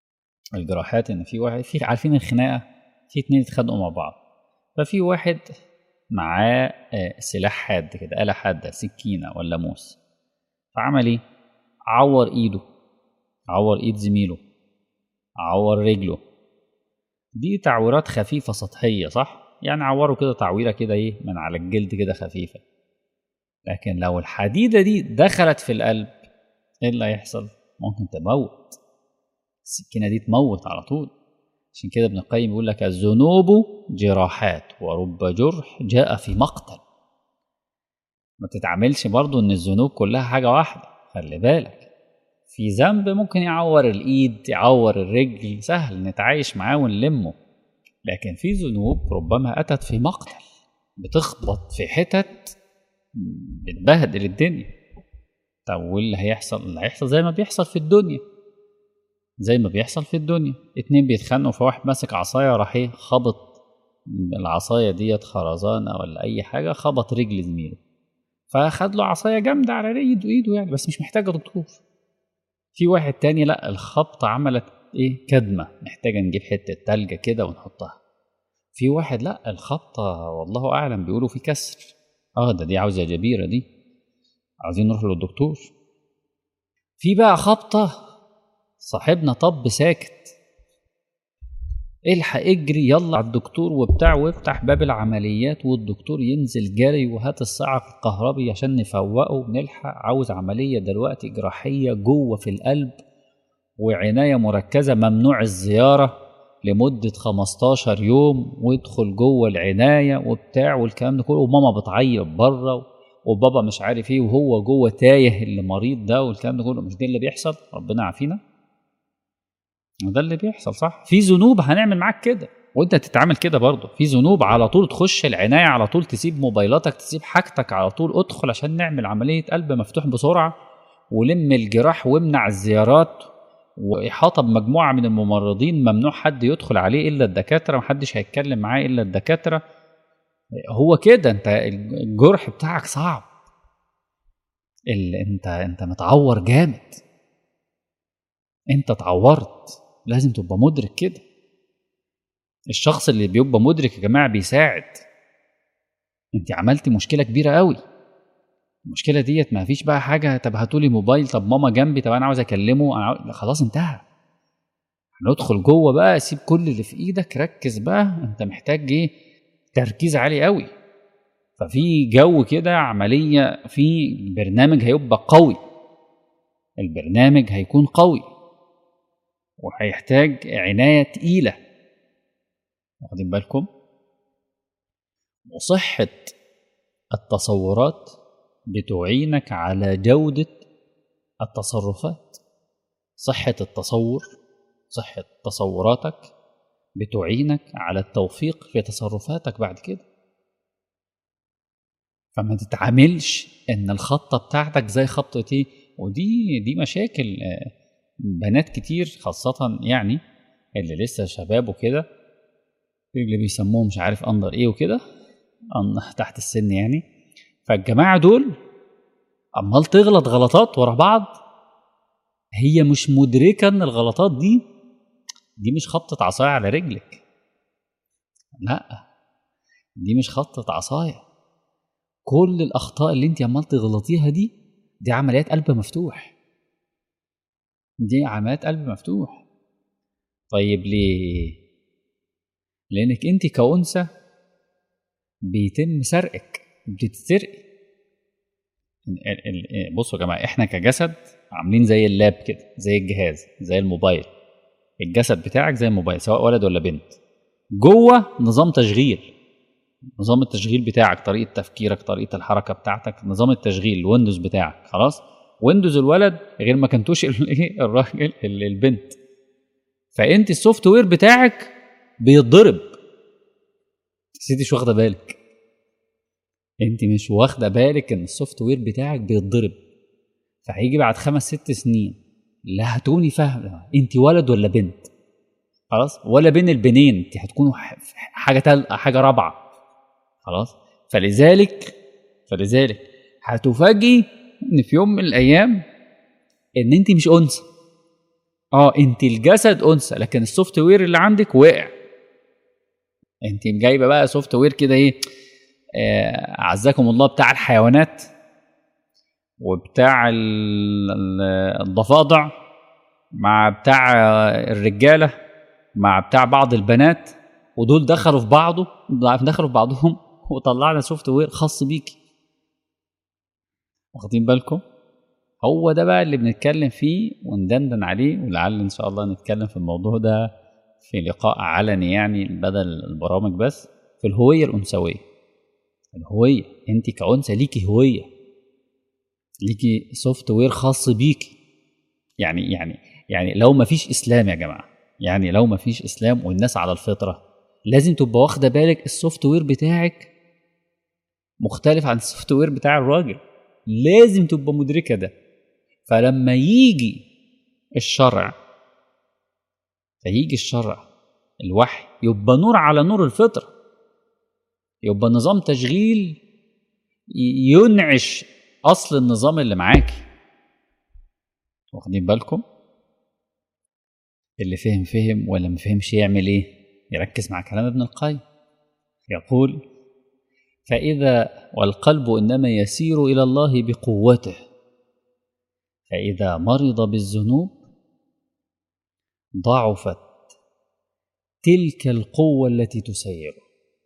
الجراحات ان في واحد في عارفين الخناقه في اتنين اتخانقوا مع بعض ففي واحد معاه آه، سلاح حاد كده آلة حادة سكينة ولا موس فعمل ايه؟ عور ايده عور ايد زميله عور رجله دي تعويرات خفيفة سطحية صح؟ يعني عوره كده تعويرة كده ايه من على الجلد كده خفيفة لكن لو الحديدة دي دخلت في القلب ايه اللي هيحصل؟ ممكن تموت السكينة دي تموت على طول عشان كده ابن القيم بيقول لك الذنوب جراحات ورب جرح جاء في مقتل ما تتعاملش برضو ان الذنوب كلها حاجة واحدة خلي بالك في ذنب ممكن يعور الايد يعور الرجل سهل نتعايش معاه ونلمه لكن في ذنوب ربما اتت في مقتل بتخبط في حتت بتبهدل الدنيا طب واللي هيحصل اللي هيحصل زي ما بيحصل في الدنيا زي ما بيحصل في الدنيا اتنين بيتخانقوا فواحد ماسك عصايه راح ايه خبط العصايه ديت خرزانه ولا اي حاجه خبط رجل زميله فاخد له عصايه جامده على ايده ايده يعني بس مش محتاجه دكتور في واحد تاني لا الخبطه عملت ايه كدمه محتاجه نجيب حته تلجه كده ونحطها في واحد لا الخبطه والله اعلم بيقولوا في كسر اه ده دي عاوزه جبيره دي عاوزين نروح للدكتور في بقى خبطه صاحبنا طب ساكت الحق اجري يلا على الدكتور وبتاع وافتح باب العمليات والدكتور ينزل جري وهات الصعق الكهربي عشان نفوقه ونلحق عاوز عملية دلوقتي جراحية جوه في القلب وعناية مركزة ممنوع الزيارة لمدة 15 يوم وادخل جوه العناية وبتاع والكلام ده كله وماما بتعيط بره وبابا مش عارف ايه وهو جوه تايه اللي مريض ده والكلام ده كله مش ده اللي بيحصل ربنا عافينا وده اللي بيحصل صح في ذنوب هنعمل معاك كده وانت تتعامل كده برضه في ذنوب على طول تخش العنايه على طول تسيب موبايلاتك تسيب حاجتك على طول ادخل عشان نعمل عمليه قلب مفتوح بسرعه ولم الجراح وامنع الزيارات واحاطه بمجموعه من الممرضين ممنوع حد يدخل عليه الا الدكاتره محدش هيتكلم معاه الا الدكاتره هو كده انت الجرح بتاعك صعب ال... انت انت متعور جامد انت اتعورت لازم تبقى مدرك كده الشخص اللي بيبقى مدرك يا جماعه بيساعد انت عملتي مشكله كبيره قوي المشكله ديت ما فيش بقى حاجه طب هاتولي موبايل طب ماما جنبي طب انا عاوز اكلمه أنا عاوز... خلاص انتهى هندخل جوه بقى سيب كل اللي في ايدك ركز بقى انت محتاج ايه تركيز عالي قوي ففي جو كده عمليه في برنامج هيبقى قوي البرنامج هيكون قوي وهيحتاج عناية تقيلة واخدين بالكم وصحة التصورات بتعينك على جودة التصرفات صحة التصور صحة تصوراتك بتعينك على التوفيق في تصرفاتك بعد كده فما تتعاملش ان الخطة بتاعتك زي خطة ايه ودي دي مشاكل بنات كتير خاصة يعني اللي لسه شباب وكده اللي بيسموه مش عارف اندر ايه وكده تحت السن يعني فالجماعة دول عمال تغلط غلطات ورا بعض هي مش مدركة ان الغلطات دي دي مش خبطة عصاية على رجلك لا دي مش خبطة عصاية كل الأخطاء اللي انت عمال تغلطيها دي دي عمليات قلب مفتوح دي عمليات قلب مفتوح طيب ليه لانك انت كأنثى بيتم سرقك بتتسرقي بصوا يا جماعه احنا كجسد عاملين زي اللاب كده زي الجهاز زي الموبايل الجسد بتاعك زي الموبايل سواء ولد ولا بنت جوه نظام تشغيل نظام التشغيل بتاعك طريقه تفكيرك طريقه الحركه بتاعتك نظام التشغيل الويندوز بتاعك خلاص ويندوز الولد غير ما كنتوش الراجل البنت فانت السوفت وير بتاعك بيتضرب انت مش واخده بالك انت مش واخده بالك ان السوفت وير بتاعك بيتضرب فهيجي بعد خمس ست سنين لا هتكوني فاهمه انت ولد ولا بنت خلاص ولا بين البنين انت هتكونوا حاجه تل... حاجه رابعه خلاص فلذلك فلذلك هتفاجئي ان في يوم من الايام ان انت مش انثى اه انت الجسد انثى لكن السوفت وير اللي عندك وقع انت جايبه بقى سوفت وير كده ايه آه، اعزكم الله بتاع الحيوانات وبتاع ال- ال- الضفادع مع بتاع الرجاله مع بتاع بعض البنات ودول دخلوا في بعضه دخلوا في بعضهم وطلعنا سوفت وير خاص بيكي واخدين بالكم هو ده بقى اللي بنتكلم فيه وندندن عليه ولعل ان شاء الله نتكلم في الموضوع ده في لقاء علني يعني بدل البرامج بس في الهويه الانثويه الهويه انت كانثى ليكي هويه ليكي سوفت وير خاص بيكي يعني يعني يعني لو ما فيش اسلام يا جماعه يعني لو ما فيش اسلام والناس على الفطره لازم تبقى واخده بالك السوفت وير بتاعك مختلف عن السوفت وير بتاع الراجل لازم تبقى مدركه ده فلما يجي الشرع فيجي الشرع الوحي يبقى نور على نور الفطره يبقى نظام تشغيل ي- ينعش اصل النظام اللي معاكي واخدين بالكم اللي فهم فهم ولا ما فهمش يعمل ايه يركز مع كلام ابن القيم يقول فإذا والقلب إنما يسير إلى الله بقوته فإذا مرض بالذنوب ضعفت تلك القوة التي تسيره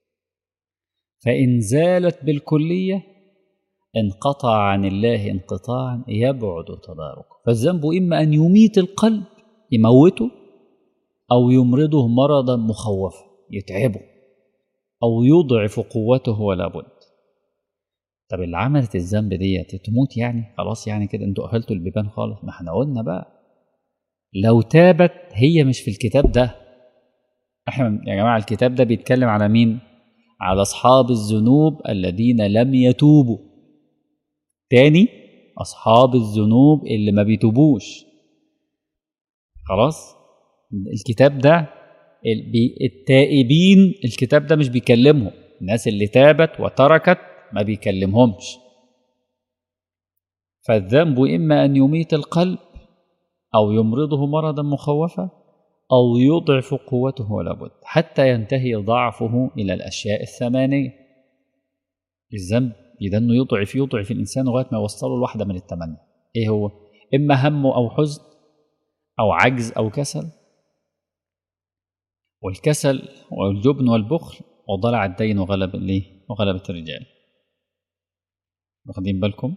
فإن زالت بالكلية انقطع عن الله انقطاعا يبعد تداركه فالذنب إما أن يميت القلب يموته أو يمرضه مرضا مخوفا يتعبه أو يضعف قوته ولا بد طب اللي عملت الذنب ديت تموت يعني خلاص يعني كده انتوا قفلتوا البيبان خالص ما احنا قلنا بقى لو تابت هي مش في الكتاب ده احنا يا جماعه الكتاب ده بيتكلم على مين على اصحاب الذنوب الذين لم يتوبوا تاني اصحاب الذنوب اللي ما بيتوبوش خلاص الكتاب ده ال- بي- التائبين الكتاب ده مش بيكلمهم الناس اللي تابت وتركت ما بيكلمهمش فالذنب إما أن يميت القلب أو يمرضه مرضا مخوفا أو يضعف قوته ولا بد حتى ينتهي ضعفه إلى الأشياء الثمانية الذنب إذا أنه يضعف يضعف الإنسان لغاية ما يوصله لواحدة من الثمانية إيه هو؟ إما هم أو حزن أو عجز أو كسل والكسل والجبن والبخل وضلع الدين وغلب الايه وغلبة الرجال واخدين بالكم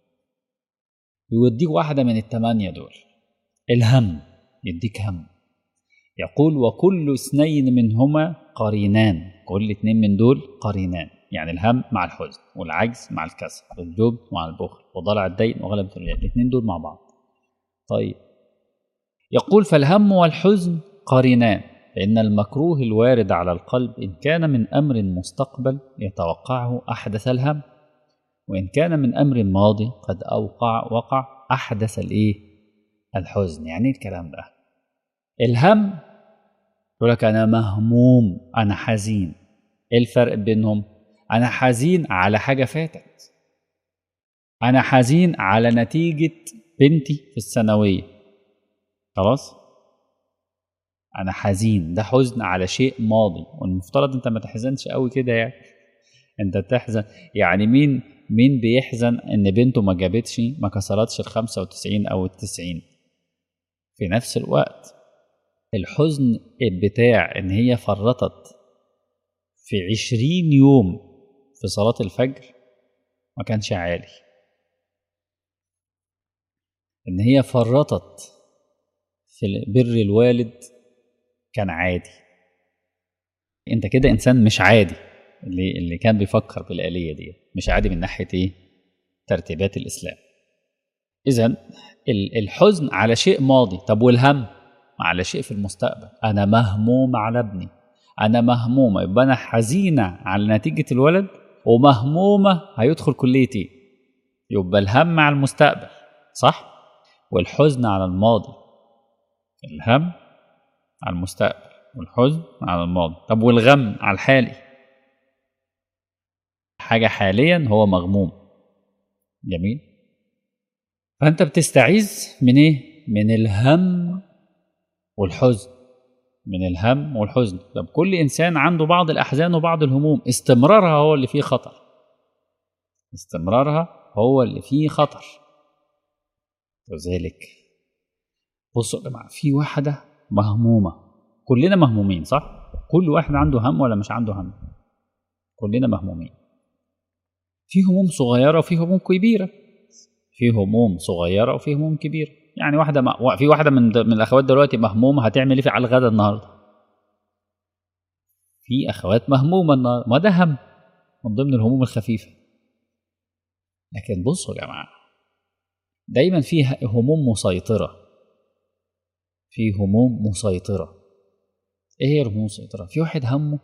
يوديك واحدة من الثمانية دول الهم يديك هم يقول وكل اثنين منهما قرينان كل اتنين من دول قرينان يعني الهم مع الحزن والعجز مع الكسل والجبن مع البخل وضلع الدين وغلبة الرجال الاثنين دول مع بعض طيب يقول فالهم والحزن قرينان فإن المكروه الوارد على القلب إن كان من أمر مستقبل يتوقعه أحدث الهم وإن كان من أمر ماضي قد أوقع وقع أحدث الإيه؟ الحزن يعني إيه الكلام ده الهم يقول لك أنا مهموم أنا حزين إيه الفرق بينهم؟ أنا حزين على حاجة فاتت أنا حزين على نتيجة بنتي في الثانوية خلاص؟ انا حزين ده حزن على شيء ماضي والمفترض انت ما تحزنش قوي كده يعني انت تحزن يعني مين مين بيحزن ان بنته ما جابتش ما كسرتش ال 95 او ال 90 في نفس الوقت الحزن بتاع ان هي فرطت في 20 يوم في صلاة الفجر ما كانش عالي ان هي فرطت في بر الوالد كان عادي انت كده انسان مش عادي اللي اللي كان بيفكر بالآلية دي مش عادي من ناحية ايه ترتيبات الإسلام إذا الحزن على شيء ماضي طب والهم على شيء في المستقبل أنا مهموم على ابني أنا مهمومة يبقى أنا حزينة على نتيجة الولد ومهمومة هيدخل كليتي يبقى الهم على المستقبل صح والحزن على الماضي الهم على المستقبل والحزن على الماضي طب والغم على الحالي حاجة حاليا هو مغموم جميل فأنت بتستعيذ من إيه؟ من الهم والحزن من الهم والحزن طب كل إنسان عنده بعض الأحزان وبعض الهموم استمرارها هو اللي فيه خطر استمرارها هو اللي فيه خطر وذلك بصوا يا جماعه في واحده مهمومه كلنا مهمومين صح كل واحد عنده هم ولا مش عنده هم كلنا مهمومين في هموم صغيره وفي هموم كبيره في هموم صغيره وفي هموم كبيره يعني واحده ما في واحده من من الاخوات دلوقتي مهمومه هتعمل ايه على الغدا النهارده في اخوات مهمومه النهارده ما ده هم من ضمن الهموم الخفيفه لكن بصوا يا جماعه دايما في هموم مسيطره في هموم مسيطره ايه هي الهموم المسيطره في واحد همه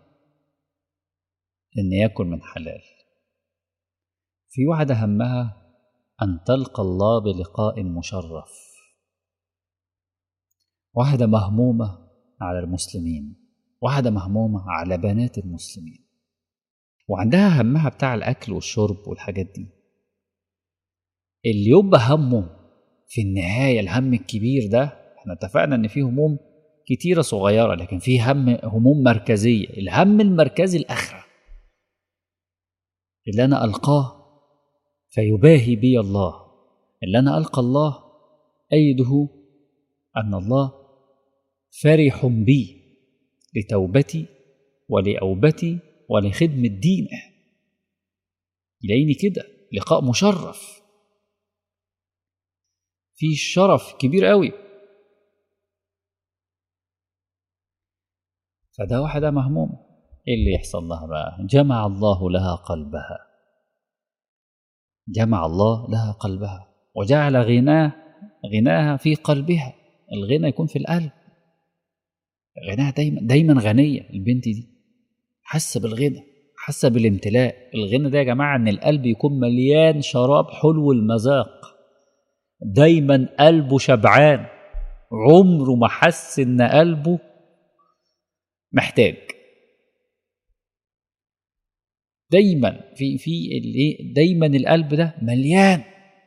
ان ياكل من حلال في واحده همها ان تلقى الله بلقاء مشرف واحده مهمومه على المسلمين واحده مهمومه على بنات المسلمين وعندها همها بتاع الاكل والشرب والحاجات دي اللي يبقى همه في النهايه الهم الكبير ده احنا اتفقنا ان في هموم كتيره صغيره لكن في هم هموم مركزيه الهم المركزي الاخره اللي انا القاه فيباهي بي الله اللي انا القى الله ايده ان الله فرح بي لتوبتي ولاوبتي ولخدمه دينه يلاقيني كده لقاء مشرف في شرف كبير قوي فده واحدة مهمومة ايه اللي يحصل لها بقى جمع الله لها قلبها جمع الله لها قلبها وجعل غناه غناها في قلبها الغنى يكون في القلب غناها دايما دايما غنية البنت دي حاسة بالغنى حاسة بالامتلاء الغنى ده يا جماعة ان القلب يكون مليان شراب حلو المذاق دايما قلبه شبعان عمره ما حس ان قلبه محتاج دايما في في الايه دايما القلب ده مليان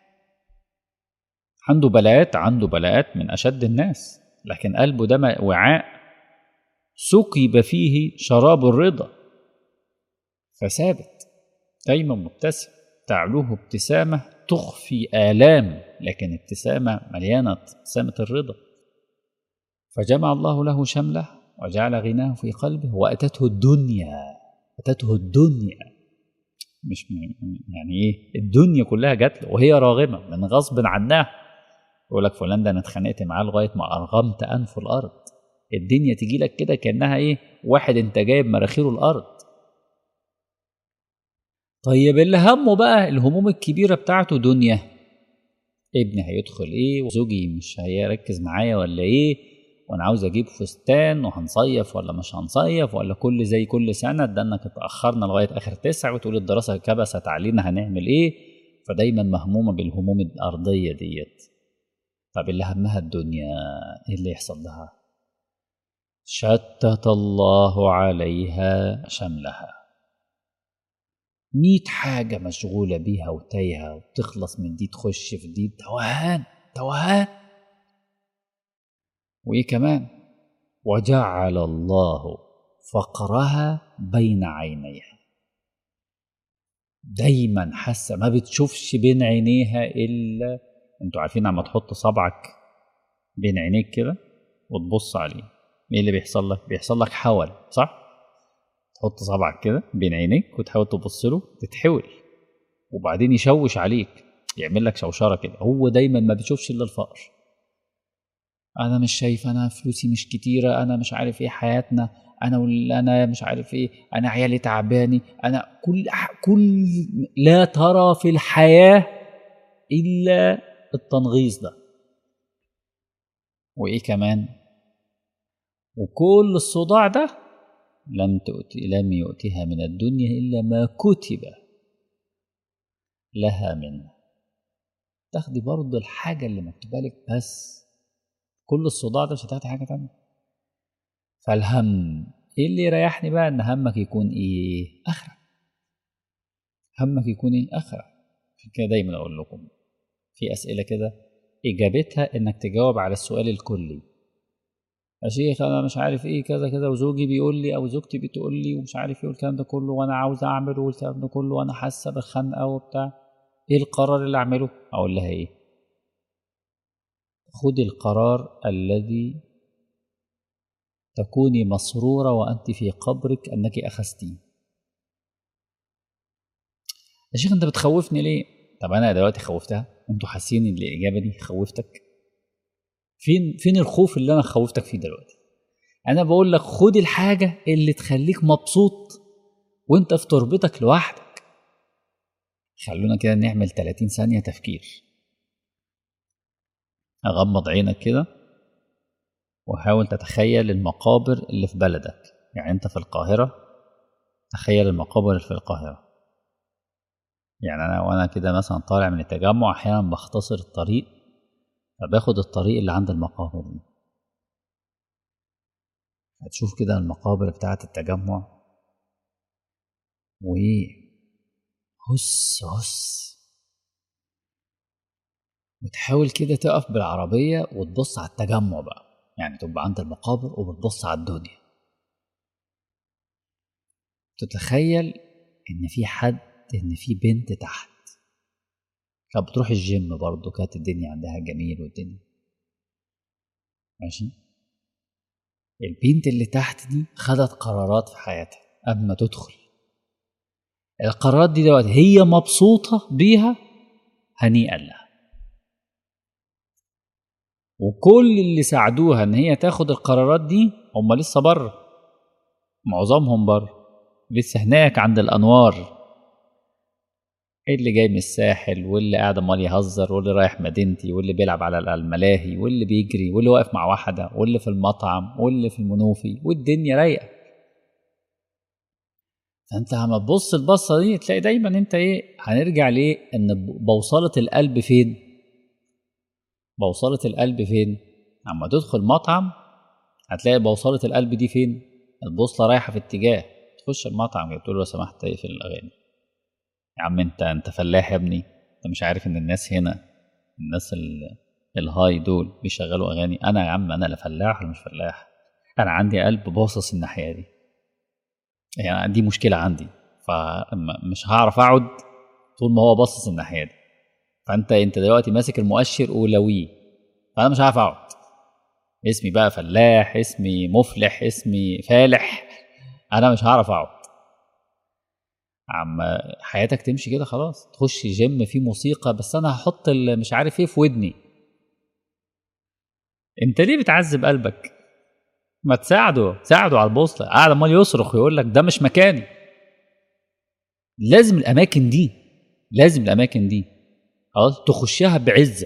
عنده بلاءات عنده بلاءات من اشد الناس لكن قلبه ده وعاء سكب فيه شراب الرضا فثابت دايما مبتسم تعلوه ابتسامه تخفي آلام لكن ابتسامة مليانة ابتسامة الرضا فجمع الله له شمله وجعل غناه في قلبه وأتته الدنيا أتته الدنيا مش يعني ايه الدنيا كلها جات له وهي راغمه من غصب عنها يقول لك فلان ده انا اتخانقت معاه لغايه ما ارغمت انف الارض الدنيا تيجي لك كده كانها ايه واحد انت جايب مراخيره الارض طيب اللي همه بقى الهموم الكبيره بتاعته دنيا ابني هيدخل ايه وزوجي مش هيركز معايا ولا ايه وانا عاوز اجيب فستان وهنصيف ولا مش هنصيف ولا كل زي كل سنه ده انك اتاخرنا لغايه اخر تسعة وتقول الدراسه كبست علينا هنعمل ايه فدايما مهمومه بالهموم الارضيه ديت طب اللي همها الدنيا ايه اللي يحصل لها شتت الله عليها شملها ميت حاجة مشغولة بيها وتايهة وتخلص من دي تخش في دي توهان توهان وإيه كمان وجعل الله فقرها بين عينيها دايما حاسة ما بتشوفش بين عينيها إلا انتوا عارفين عم تحط صبعك بين عينيك كده وتبص عليه ايه اللي بيحصل لك بيحصل لك حول صح تحط صبعك كده بين عينيك وتحاول تبص له تتحول وبعدين يشوش عليك يعمل لك شوشره كده هو دايما ما بيشوفش الا الفقر انا مش شايف انا فلوسي مش كتيره انا مش عارف ايه حياتنا انا ولا انا مش عارف ايه انا عيالي تعباني انا كل كل لا ترى في الحياه الا التنغيص ده وايه كمان وكل الصداع ده لم تؤتي لم يؤتها من الدنيا الا ما كتب لها منه تاخدي برضه الحاجه اللي مكتوبه لك بس كل الصداع ده مش هتاخدي حاجه تانية فالهم ايه اللي يريحني بقى ان همك يكون ايه اخره همك يكون ايه اخره عشان كده دايما اقول لكم في اسئله كده اجابتها انك تجاوب على السؤال الكلي يا شيخ انا مش عارف ايه كذا كذا وزوجي بيقول لي او زوجتي بتقول لي ومش عارف ايه والكلام ده كله وانا عاوز اعمل والكلام ده كله وانا حاسه بالخنقه وبتاع ايه القرار اللي اعمله اقول لها ايه خدي القرار الذي تكوني مسرورة وأنت في قبرك أنك أخذتيه يا شيخ أنت بتخوفني ليه؟ طب أنا دلوقتي خوفتها وأنتوا حاسين إن الإجابة دي خوفتك فين فين الخوف اللي أنا خوفتك فيه دلوقتي؟ أنا بقول لك خد الحاجة اللي تخليك مبسوط وأنت في تربتك لوحدك خلونا كده نعمل 30 ثانية تفكير أغمض عينك كده وحاول تتخيل المقابر اللي في بلدك يعني انت في القاهرة تخيل المقابر اللي في القاهرة يعني انا وانا كده مثلا طالع من التجمع احيانا بختصر الطريق فباخد الطريق اللي عند المقابر دي هتشوف كده المقابر بتاعة التجمع وايه هس هس وتحاول كده تقف بالعربية وتبص على التجمع بقى يعني تبقى عند المقابر وبتبص على الدنيا تتخيل ان في حد ان في بنت تحت كانت بتروح الجيم برضه كانت الدنيا عندها جميل والدنيا ماشي البنت اللي تحت دي خدت قرارات في حياتها قبل ما تدخل القرارات دي دلوقتي هي مبسوطة بيها هنيئا لها وكل اللي ساعدوها ان هي تاخد القرارات دي هم لسه بره معظمهم بره لسه هناك عند الانوار اللي جاي من الساحل واللي قاعد امال يهزر واللي رايح مدينتي واللي بيلعب على الملاهي واللي بيجري واللي واقف مع واحده واللي في المطعم واللي في المنوفي والدنيا رايقه فانت لما تبص البصه دي تلاقي دايما انت ايه هنرجع ليه ان بوصله القلب فين بوصلة القلب فين؟ أما تدخل مطعم هتلاقي بوصلة القلب دي فين؟ البوصلة رايحة في اتجاه تخش المطعم تقول له لو سمحت اقفل الأغاني يا عم أنت أنت فلاح يا ابني أنت مش عارف إن الناس هنا الناس الهاي دول بيشغلوا أغاني أنا يا عم أنا لا فلاح ولا مش فلاح أنا عندي قلب باصص الناحية دي يعني دي مشكلة عندي فمش هعرف أقعد طول ما هو باصص الناحية دي فانت انت دلوقتي ماسك المؤشر اولويه فانا مش عارف اقعد اسمي بقى فلاح اسمي مفلح اسمي فالح انا مش هعرف اقعد عم حياتك تمشي كده خلاص تخش جيم فيه موسيقى بس انا هحط مش عارف ايه في ودني انت ليه بتعذب قلبك ما تساعده ساعده على البوصله قاعد امال يصرخ ويقول لك ده مش مكاني لازم الاماكن دي لازم الاماكن دي خلاص تخشها بعزة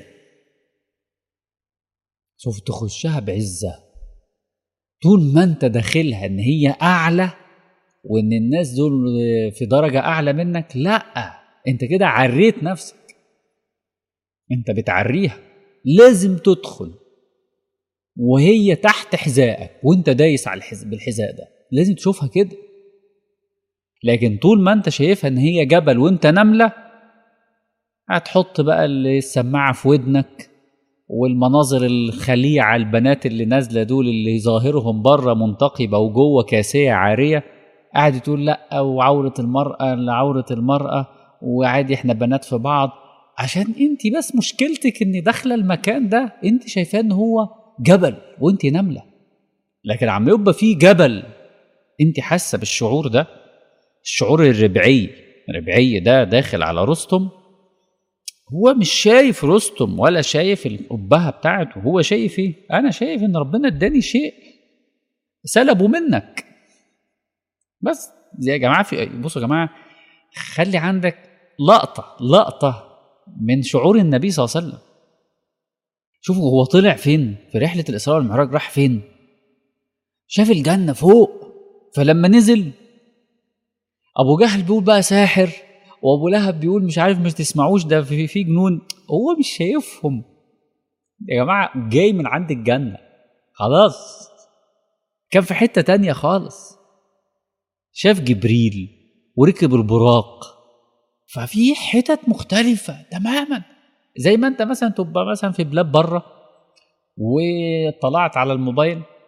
شوف تخشها بعزة طول ما انت داخلها ان هي اعلى وان الناس دول في درجة اعلى منك لا انت كده عريت نفسك انت بتعريها لازم تدخل وهي تحت حذائك وانت دايس على الحز... بالحذاء ده لازم تشوفها كده لكن طول ما انت شايفها ان هي جبل وانت نمله هتحط بقى السماعة في ودنك والمناظر الخليعة البنات اللي نازلة دول اللي ظاهرهم بره منتقبة وجوه كاسية عارية قاعد تقول لا وعورة المرأة لعورة المرأة وعادي احنا بنات في بعض عشان انت بس مشكلتك ان داخلة المكان ده انت شايفاه ان هو جبل وانت نملة لكن عم يبقى فيه جبل انت حاسة بالشعور ده الشعور الربعي الربعي ده داخل على رستم هو مش شايف رستم ولا شايف القبهه بتاعته هو شايف ايه انا شايف ان ربنا اداني شيء سلبه منك بس زي يا جماعه في بصوا يا جماعه خلي عندك لقطه لقطه من شعور النبي صلى الله عليه وسلم شوفوا هو طلع فين في رحله الاسراء والمعراج راح فين شاف الجنه فوق فلما نزل ابو جهل بيقول بقى ساحر وابو لهب بيقول مش عارف مش تسمعوش ده في في جنون هو مش شايفهم يا جماعه جاي من عند الجنه خلاص كان في حته تانية خالص شاف جبريل وركب البراق ففي حتت مختلفه تماما زي ما انت مثلا تبقى مثلا في بلاد بره وطلعت على الموبايل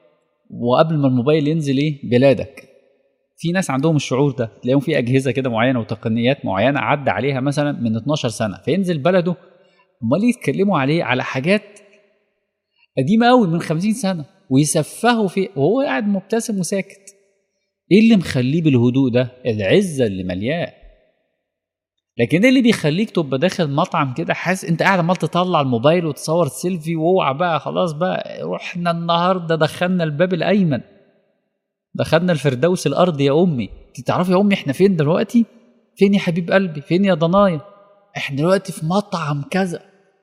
وقبل ما الموبايل ينزل ايه بلادك في ناس عندهم الشعور ده تلاقيهم في اجهزه كده معينه وتقنيات معينه عدى عليها مثلا من 12 سنه فينزل بلده امال يتكلموا عليه على حاجات قديمه قوي من 50 سنه ويسفهوا فيه وهو قاعد مبتسم وساكت ايه اللي مخليه بالهدوء ده العزه اللي ملياه لكن ايه اللي بيخليك تبقى داخل مطعم كده حاسس انت قاعد عمال تطلع الموبايل وتصور سيلفي واوعى بقى خلاص بقى رحنا النهارده دخلنا الباب الايمن دخلنا الفردوس الارض يا امي انت تعرفي يا امي احنا فين دلوقتي فين يا حبيب قلبي فين يا ضنايا احنا دلوقتي في مطعم كذا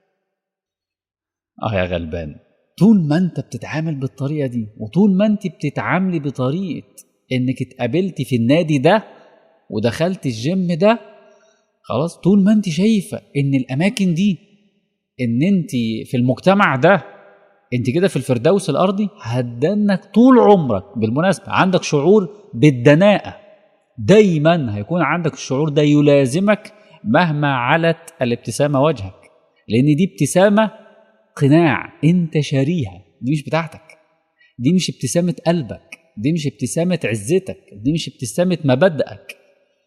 اه يا غلبان طول ما انت بتتعامل بالطريقه دي وطول ما انت بتتعاملي بطريقه انك اتقابلتي في النادي ده ودخلت الجيم ده خلاص طول ما انت شايفه ان الاماكن دي ان انت في المجتمع ده انت كده في الفردوس الارضي هتدنك طول عمرك بالمناسبه عندك شعور بالدناءه دايما هيكون عندك الشعور ده يلازمك مهما علت الابتسامه وجهك لان دي ابتسامه قناع انت شاريها دي مش بتاعتك دي مش ابتسامه قلبك دي مش ابتسامه عزتك دي مش ابتسامه مبادئك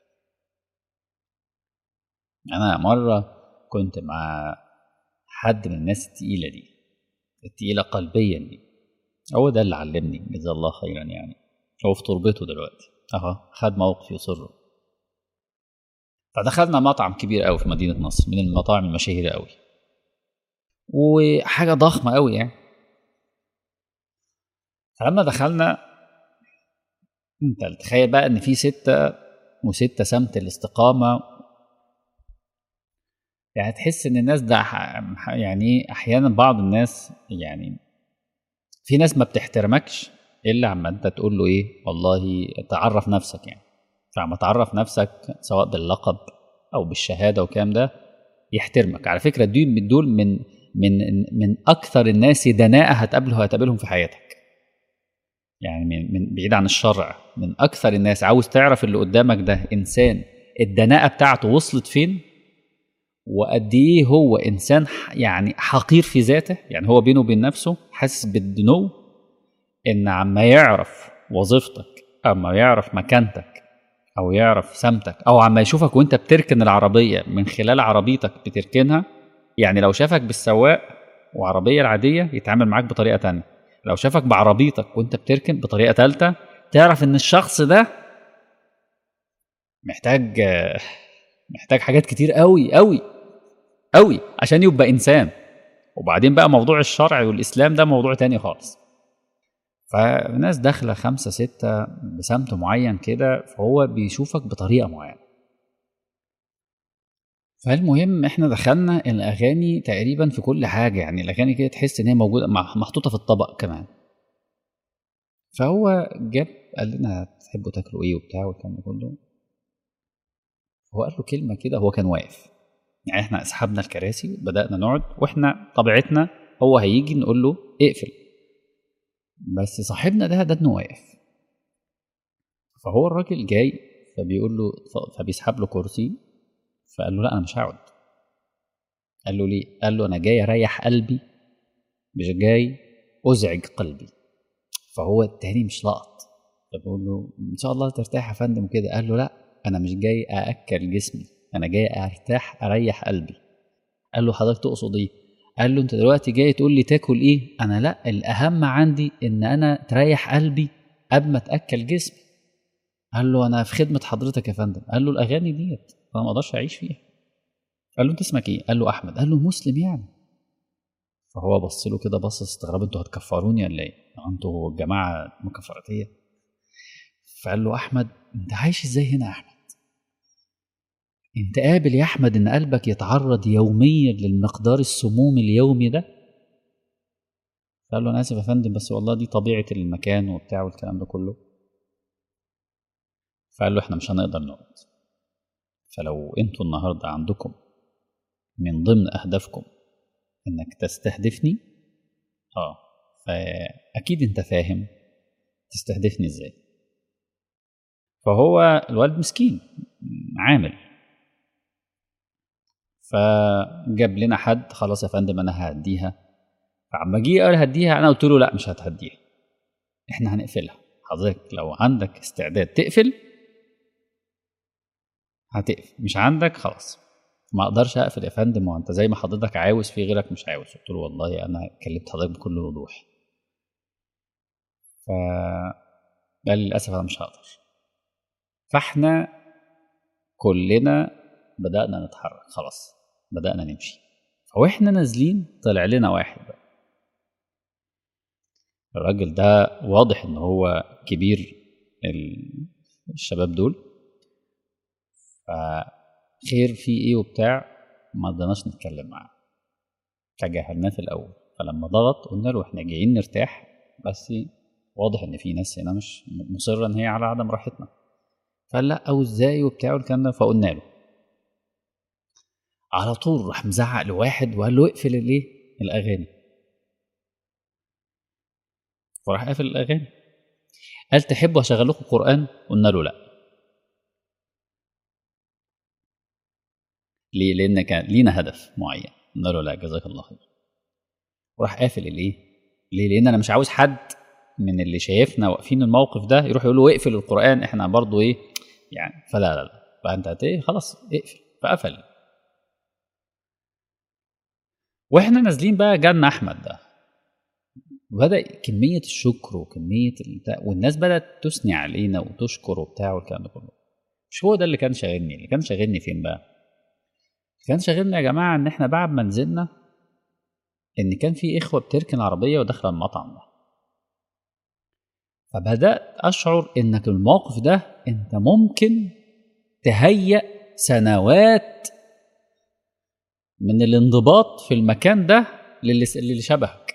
انا مره كنت مع حد من الناس التقيله دي التقيله قلبيا دي هو ده اللي علمني جزاه الله خيرا يعني هو في تربته دلوقتي اهو خد موقف يصره فدخلنا مطعم كبير قوي في مدينه نصر من المطاعم المشاهيره قوي وحاجه ضخمه قوي يعني فلما دخلنا انت تخيل بقى ان في ستة وستة سمت الاستقامة يعني تحس ان الناس ده يعني احيانا بعض الناس يعني في ناس ما بتحترمكش الا عما انت تقول له ايه والله تعرف نفسك يعني فعما تعرف نفسك سواء باللقب او بالشهاده والكلام ده يحترمك على فكره دول دول من من من اكثر الناس دناءه هتقابله هتقابلهم في حياتك يعني من, من بعيد عن الشرع من اكثر الناس عاوز تعرف اللي قدامك ده انسان الدناءه بتاعته وصلت فين وقد ايه هو انسان يعني حقير في ذاته يعني هو بينه وبين نفسه حاسس بالدنو ان عما يعرف وظيفتك اما يعرف مكانتك او يعرف سمتك او عما يشوفك وانت بتركن العربيه من خلال عربيتك بتركنها يعني لو شافك بالسواق وعربيه العاديه يتعامل معاك بطريقه تانية لو شافك بعربيتك وانت بتركن بطريقه ثالثه تعرف ان الشخص ده محتاج محتاج حاجات كتير قوي قوي قوي عشان يبقى انسان وبعدين بقى موضوع الشرع والاسلام ده موضوع تاني خالص فالناس داخله خمسة ستة بسمت معين كده فهو بيشوفك بطريقة معينة فالمهم احنا دخلنا الاغاني تقريبا في كل حاجة يعني الاغاني كده تحس ان هي موجودة محطوطة في الطبق كمان فهو جاب قال لنا تحبوا تاكلوا ايه وبتاع والكلام ده كله هو قال له كلمة كده هو كان واقف يعني احنا اسحبنا الكراسي بدأنا نقعد واحنا طبيعتنا هو هيجي نقول له اقفل بس صاحبنا ده ده انه واقف فهو الراجل جاي فبيقول له فبيسحب له كرسي فقال له لا انا مش هقعد قال له ليه قال له انا جاي اريح قلبي مش جاي ازعج قلبي فهو التاني مش لقط فبيقول له ان شاء الله ترتاح يا فندم كده قال له لا انا مش جاي ااكل جسمي انا جاي ارتاح اريح قلبي قال له حضرتك تقصد ايه قال له انت دلوقتي جاي تقول لي تاكل ايه انا لا الاهم عندي ان انا تريح قلبي قبل ما تاكل جسمي قال له انا في خدمه حضرتك يا فندم قال له الاغاني ديت انا ما اقدرش اعيش فيها قال له انت اسمك ايه قال له احمد قال له مسلم يعني فهو بص له كده بص استغرب انتوا هتكفروني ولا ايه انتوا الجماعه مكفراتيه فقال له احمد انت عايش ازاي هنا يا احمد انت قابل يا احمد ان قلبك يتعرض يوميا للمقدار السموم اليومي ده قال له انا اسف يا فندم بس والله دي طبيعه المكان وبتاع والكلام ده كله فقال له احنا مش هنقدر نقعد فلو انتوا النهارده عندكم من ضمن اهدافكم انك تستهدفني اه فاكيد انت فاهم تستهدفني ازاي فهو الوالد مسكين عامل فجاب لنا حد خلاص يا فندم انا ههديها فعما جه قال هديها انا قلت له لا مش هتهديها احنا هنقفلها حضرتك لو عندك استعداد تقفل هتقفل مش عندك خلاص ما اقدرش اقفل يا فندم وانت زي ما حضرتك عاوز في غيرك مش عاوز قلت له والله انا كلمت حضرتك بكل وضوح ف قال للاسف انا مش هقدر فاحنا كلنا بدانا نتحرك خلاص بدانا نمشي فاحنا نازلين طلع لنا واحد بقى الراجل ده واضح ان هو كبير الشباب دول فخير في ايه وبتاع ما رضيناش نتكلم معاه تجاهلناه في الاول فلما ضغط قلنا له احنا جايين نرتاح بس واضح ان في ناس هنا مش مصره ان هي على عدم راحتنا فقال لا او ازاي وبتاع والكلام ده فقلنا له على طول راح مزعق لواحد وقال له اقفل الايه الاغاني وراح قافل الاغاني قال تحبوا اشغل لكم قران قلنا له لا ليه لان كان لينا هدف معين قلنا له لا جزاك الله خير وراح قافل الايه ليه لان انا مش عاوز حد من اللي شايفنا واقفين الموقف ده يروح يقول له اقفل القران احنا برضو ايه يعني فلا لا لا فانت هت ايه خلاص اقفل فقفل واحنا نازلين بقى جالنا احمد ده وبدا كميه الشكر وكميه البتاع والناس بدات تثني علينا وتشكر وبتاع والكلام ده كله مش هو ده اللي كان شاغلني اللي كان شاغلني فين بقى كان شاغلني يا جماعه ان احنا بعد ما نزلنا ان كان في اخوه بتركن عربيه وداخله المطعم ده فبدات اشعر انك الموقف ده انت ممكن تهيأ سنوات من الانضباط في المكان ده للي اللي شبهك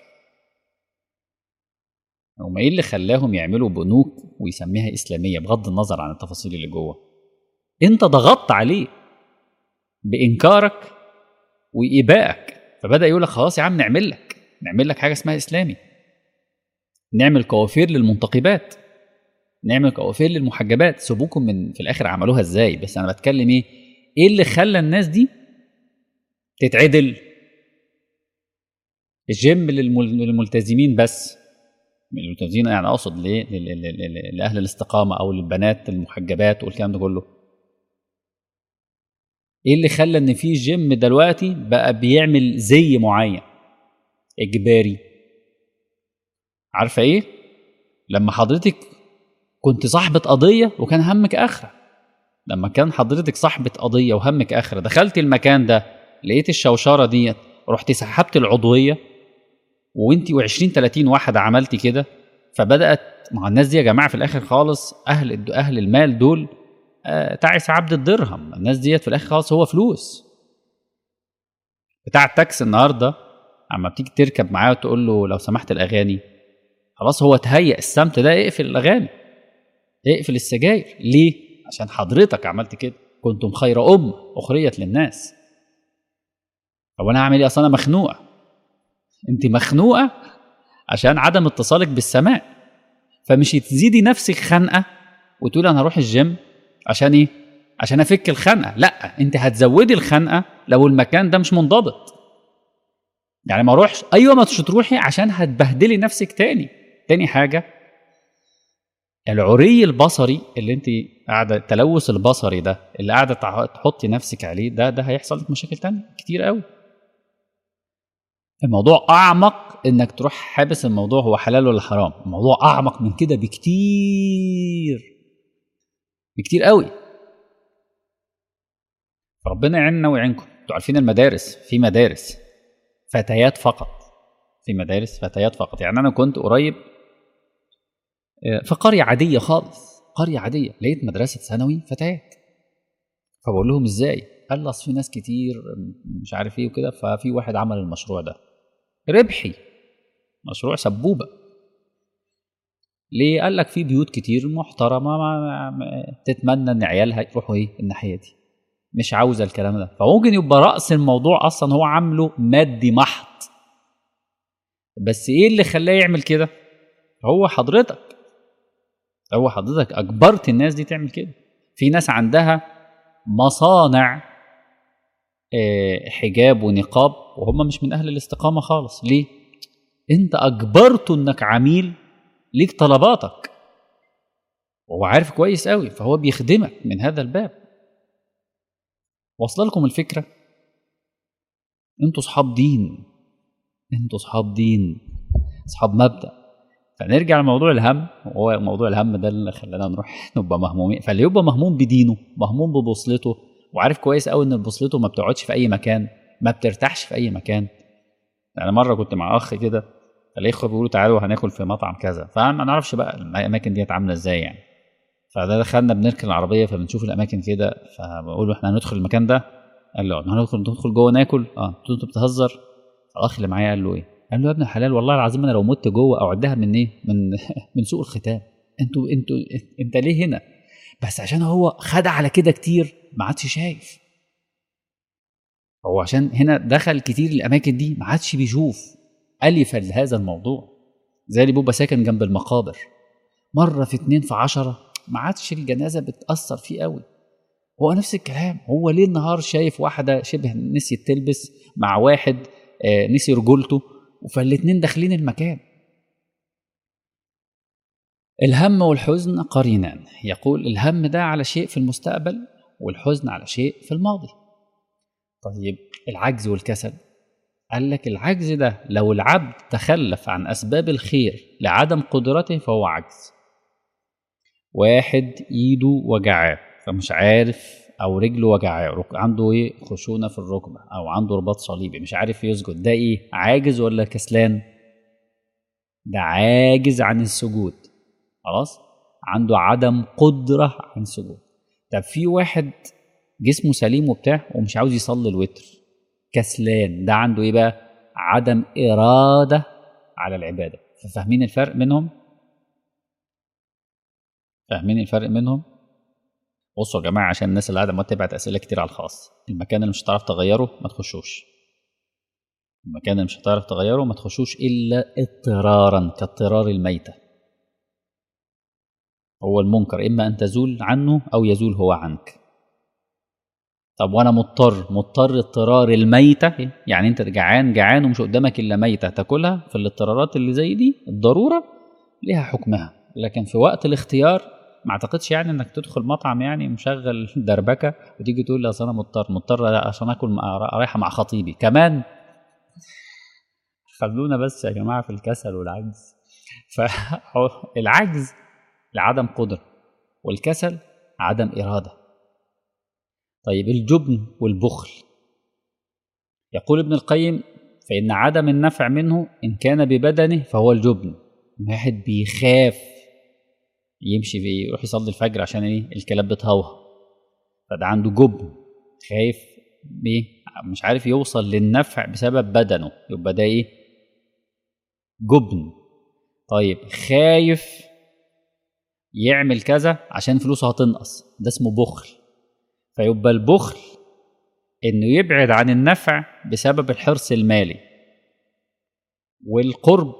هم ايه اللي خلاهم يعملوا بنوك ويسميها اسلاميه بغض النظر عن التفاصيل اللي جوه انت ضغطت عليه بانكارك وايبائك فبدا يقول لك خلاص يا عم نعمل لك نعمل لك حاجه اسمها اسلامي نعمل كوافير للمنتقبات نعمل كوافير للمحجبات سيبوكم من في الاخر عملوها ازاي بس انا بتكلم ايه ايه اللي خلى الناس دي تتعدل الجيم للملتزمين بس الملتزمين يعني اقصد ليه لاهل الاستقامه او للبنات المحجبات والكلام ده كله ايه اللي خلى ان في جيم دلوقتي بقى بيعمل زي معين اجباري عارفه ايه لما حضرتك كنت صاحبه قضيه وكان همك اخره لما كان حضرتك صاحبه قضيه وهمك اخره دخلت المكان ده لقيت الشوشره ديت رحت سحبت العضويه وانت و20 30 واحد عملتي كده فبدات مع الناس دي يا جماعه في الاخر خالص اهل اهل المال دول آه تعس عبد الدرهم الناس ديت في الاخر خالص هو فلوس بتاع التاكس النهارده اما بتيجي تركب معاه وتقول له لو سمحت الاغاني خلاص هو تهيأ السمت ده اقفل الاغاني اقفل السجاير ليه عشان حضرتك عملت كده كنتم خير ام اخرجت للناس طب انا هعمل ايه اصل انا مخنوقه انت مخنوقه عشان عدم اتصالك بالسماء فمش تزيدي نفسك خنقه وتقولي انا هروح الجيم عشان ايه عشان افك الخنقه لا انت هتزودي الخنقه لو المكان ده مش منضبط يعني ما اروحش ايوه ما تروحي عشان هتبهدلي نفسك تاني تاني حاجه العري البصري اللي انت قاعده التلوث البصري ده اللي قاعده تحطي نفسك عليه ده ده هيحصل لك مشاكل تانية كتير قوي الموضوع اعمق انك تروح حابس الموضوع هو حلال ولا حرام الموضوع اعمق من كده بكتير بكتير قوي ربنا يعيننا ويعينكم انتوا عارفين المدارس في مدارس فتيات فقط في مدارس فتيات فقط يعني انا كنت قريب في قريه عاديه خالص قريه عاديه لقيت مدرسه ثانوي فتيات فبقول لهم ازاي قال لي اصل في ناس كتير مش عارف ايه وكده ففي واحد عمل المشروع ده ربحي مشروع سبوبه ليه قال لك في بيوت كتير محترمه ما ما تتمنى ان عيالها يروحوا ايه الناحيه دي مش عاوزه الكلام ده فممكن يبقى راس الموضوع اصلا هو عامله مادي محض بس ايه اللي خلاه يعمل كده هو حضرتك هو حضرتك اجبرت الناس دي تعمل كده في ناس عندها مصانع حجاب ونقاب وهم مش من اهل الاستقامه خالص ليه انت اجبرته انك عميل ليك طلباتك وهو عارف كويس قوي فهو بيخدمك من هذا الباب واصله لكم الفكره انتوا صحاب دين انتوا صحاب دين اصحاب مبدا فنرجع لموضوع الهم وهو موضوع الهم ده اللي خلانا نروح نبقى مهمومين فاللي يبقى مهموم بدينه مهموم ببوصلته وعارف كويس قوي ان بوصلته ما بتقعدش في اي مكان ما بترتاحش في اي مكان يعني مره كنت مع اخ كده الاخوه بيقولوا تعالوا هناكل في مطعم كذا فما نعرفش بقى الاماكن ديت عامله ازاي يعني فده دخلنا بنركن العربيه فبنشوف الاماكن كده فبقول له احنا هندخل المكان ده قال له هندخل ندخل جوه ناكل اه قلت له انت بتهزر الاخ اللي معايا قال له ايه قال له يا ابن الحلال والله العظيم انا لو مت جوه اعدها من ايه من من سوء الختام انتوا انتوا انت ليه هنا بس عشان هو خد على كده كتير ما عادش شايف هو عشان هنا دخل كتير الاماكن دي ما عادش بيشوف الف لهذا الموضوع زي اللي بيبقى ساكن جنب المقابر مره في اتنين في عشرة ما عادش الجنازه بتاثر فيه قوي هو نفس الكلام هو ليل نهار شايف واحده شبه نسيت تلبس مع واحد آه نسي رجولته فالاتنين داخلين المكان الهم والحزن قرينان يقول الهم ده على شيء في المستقبل والحزن على شيء في الماضي طيب العجز والكسل قال لك العجز ده لو العبد تخلف عن أسباب الخير لعدم قدرته فهو عجز واحد ايده وجعاه فمش عارف او رجله وجعاه عنده ايه خشونه في الركبه او عنده رباط صليبي مش عارف يسجد ده ايه عاجز ولا كسلان ده عاجز عن السجود خلاص عنده عدم قدره عن السجود طب في واحد جسمه سليم وبتاع ومش عاوز يصلي الوتر كسلان ده عنده ايه بقى عدم اراده على العباده ففاهمين الفرق بينهم فاهمين الفرق بينهم بصوا يا جماعه عشان الناس اللي قاعده ما تبعت اسئله كتير على الخاص المكان اللي مش هتعرف تغيره ما تخشوش المكان اللي مش هتعرف تغيره ما تخشوش الا اضطرارا كاضطرار الميته هو المنكر اما ان تزول عنه او يزول هو عنك طب وانا مضطر مضطر اضطرار الميته يعني انت جعان جعان ومش قدامك الا ميته تاكلها في الاضطرارات اللي زي دي الضروره ليها حكمها لكن في وقت الاختيار ما اعتقدش يعني انك تدخل مطعم يعني مشغل دربكه وتيجي تقول لي اصل انا مضطر مضطر عشان اكل مع رايحه مع خطيبي كمان خلونا بس يا جماعه في الكسل والعجز فالعجز لعدم قدره والكسل عدم اراده طيب الجبن والبخل يقول ابن القيم فإن عدم النفع منه إن كان ببدنه فهو الجبن واحد بيخاف يمشي في يروح يصلي الفجر عشان ايه الكلاب بتهوه فده عنده جبن خايف ايه مش عارف يوصل للنفع بسبب بدنه يبقى ده ايه جبن طيب خايف يعمل كذا عشان فلوسه هتنقص ده اسمه بخل فيبقى البخل انه يبعد عن النفع بسبب الحرص المالي والقرب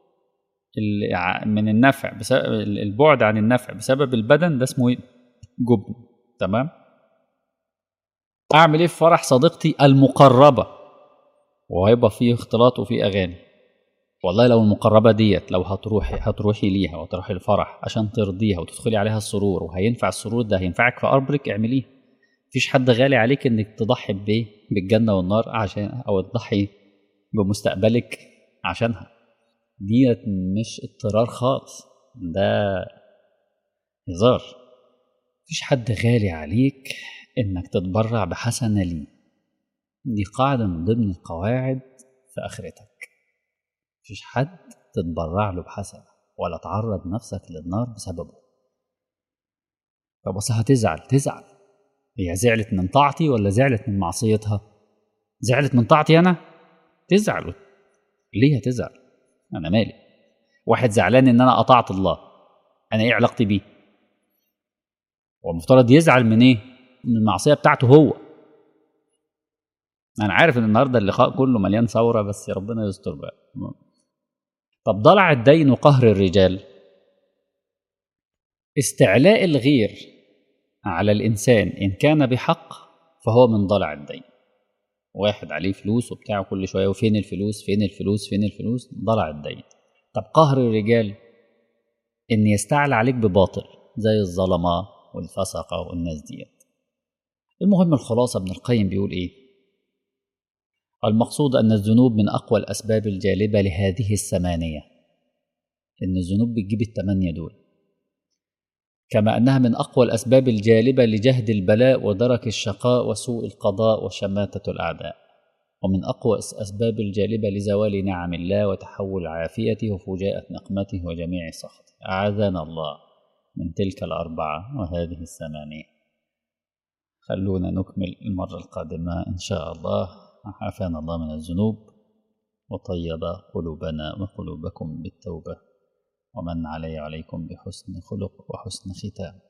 من النفع بسبب البعد عن النفع بسبب البدن ده اسمه جبن تمام اعمل ايه في فرح صديقتي المقربه وهيبقى فيه اختلاط وفيه اغاني والله لو المقربه ديت لو هتروحي هتروحي ليها وتروحي الفرح عشان ترضيها وتدخلي عليها السرور وهينفع السرور ده هينفعك في قبرك اعمليه مفيش حد غالي عليك انك تضحي بايه بالجنه والنار عشان او تضحي بمستقبلك عشانها ديت مش اضطرار خالص ده هزار مفيش حد غالي عليك انك تتبرع بحسنة ليه دي قاعدة من ضمن القواعد في آخرتك مفيش حد تتبرع له بحسنة ولا تعرض نفسك للنار بسببه طب بس هتزعل تزعل هي زعلت من طاعتي ولا زعلت من معصيتها زعلت من طاعتي أنا تزعل ليه هتزعل انا مالي واحد زعلان ان انا قطعت الله انا ايه علاقتي بيه هو المفترض يزعل من ايه من المعصيه بتاعته هو انا عارف ان النهارده اللقاء كله مليان ثوره بس يا ربنا يستر بقى طب ضلع الدين وقهر الرجال استعلاء الغير على الانسان ان كان بحق فهو من ضلع الدين واحد عليه فلوس وبتاع كل شويه وفين الفلوس فين الفلوس فين الفلوس ضلع الدين طب قهر الرجال إن يستعلى عليك بباطل زي الظلمة والفسقة والناس ديت المهم الخلاصة ابن القيم بيقول إيه المقصود أن الذنوب من أقوى الأسباب الجالبة لهذه الثمانية إن الذنوب بتجيب التمانية دول كما أنها من أقوى الأسباب الجالبة لجهد البلاء ودرك الشقاء وسوء القضاء وشماتة الأعداء ومن أقوى الأسباب الجالبة لزوال نعم الله وتحول عافيته وفجاءة نقمته وجميع سخطه أعاذنا الله من تلك الأربعة وهذه الثمانية خلونا نكمل المرة القادمة إن شاء الله عافانا الله من الذنوب وطيب قلوبنا وقلوبكم بالتوبة ومن علي عليكم بحسن خلق وحسن ختام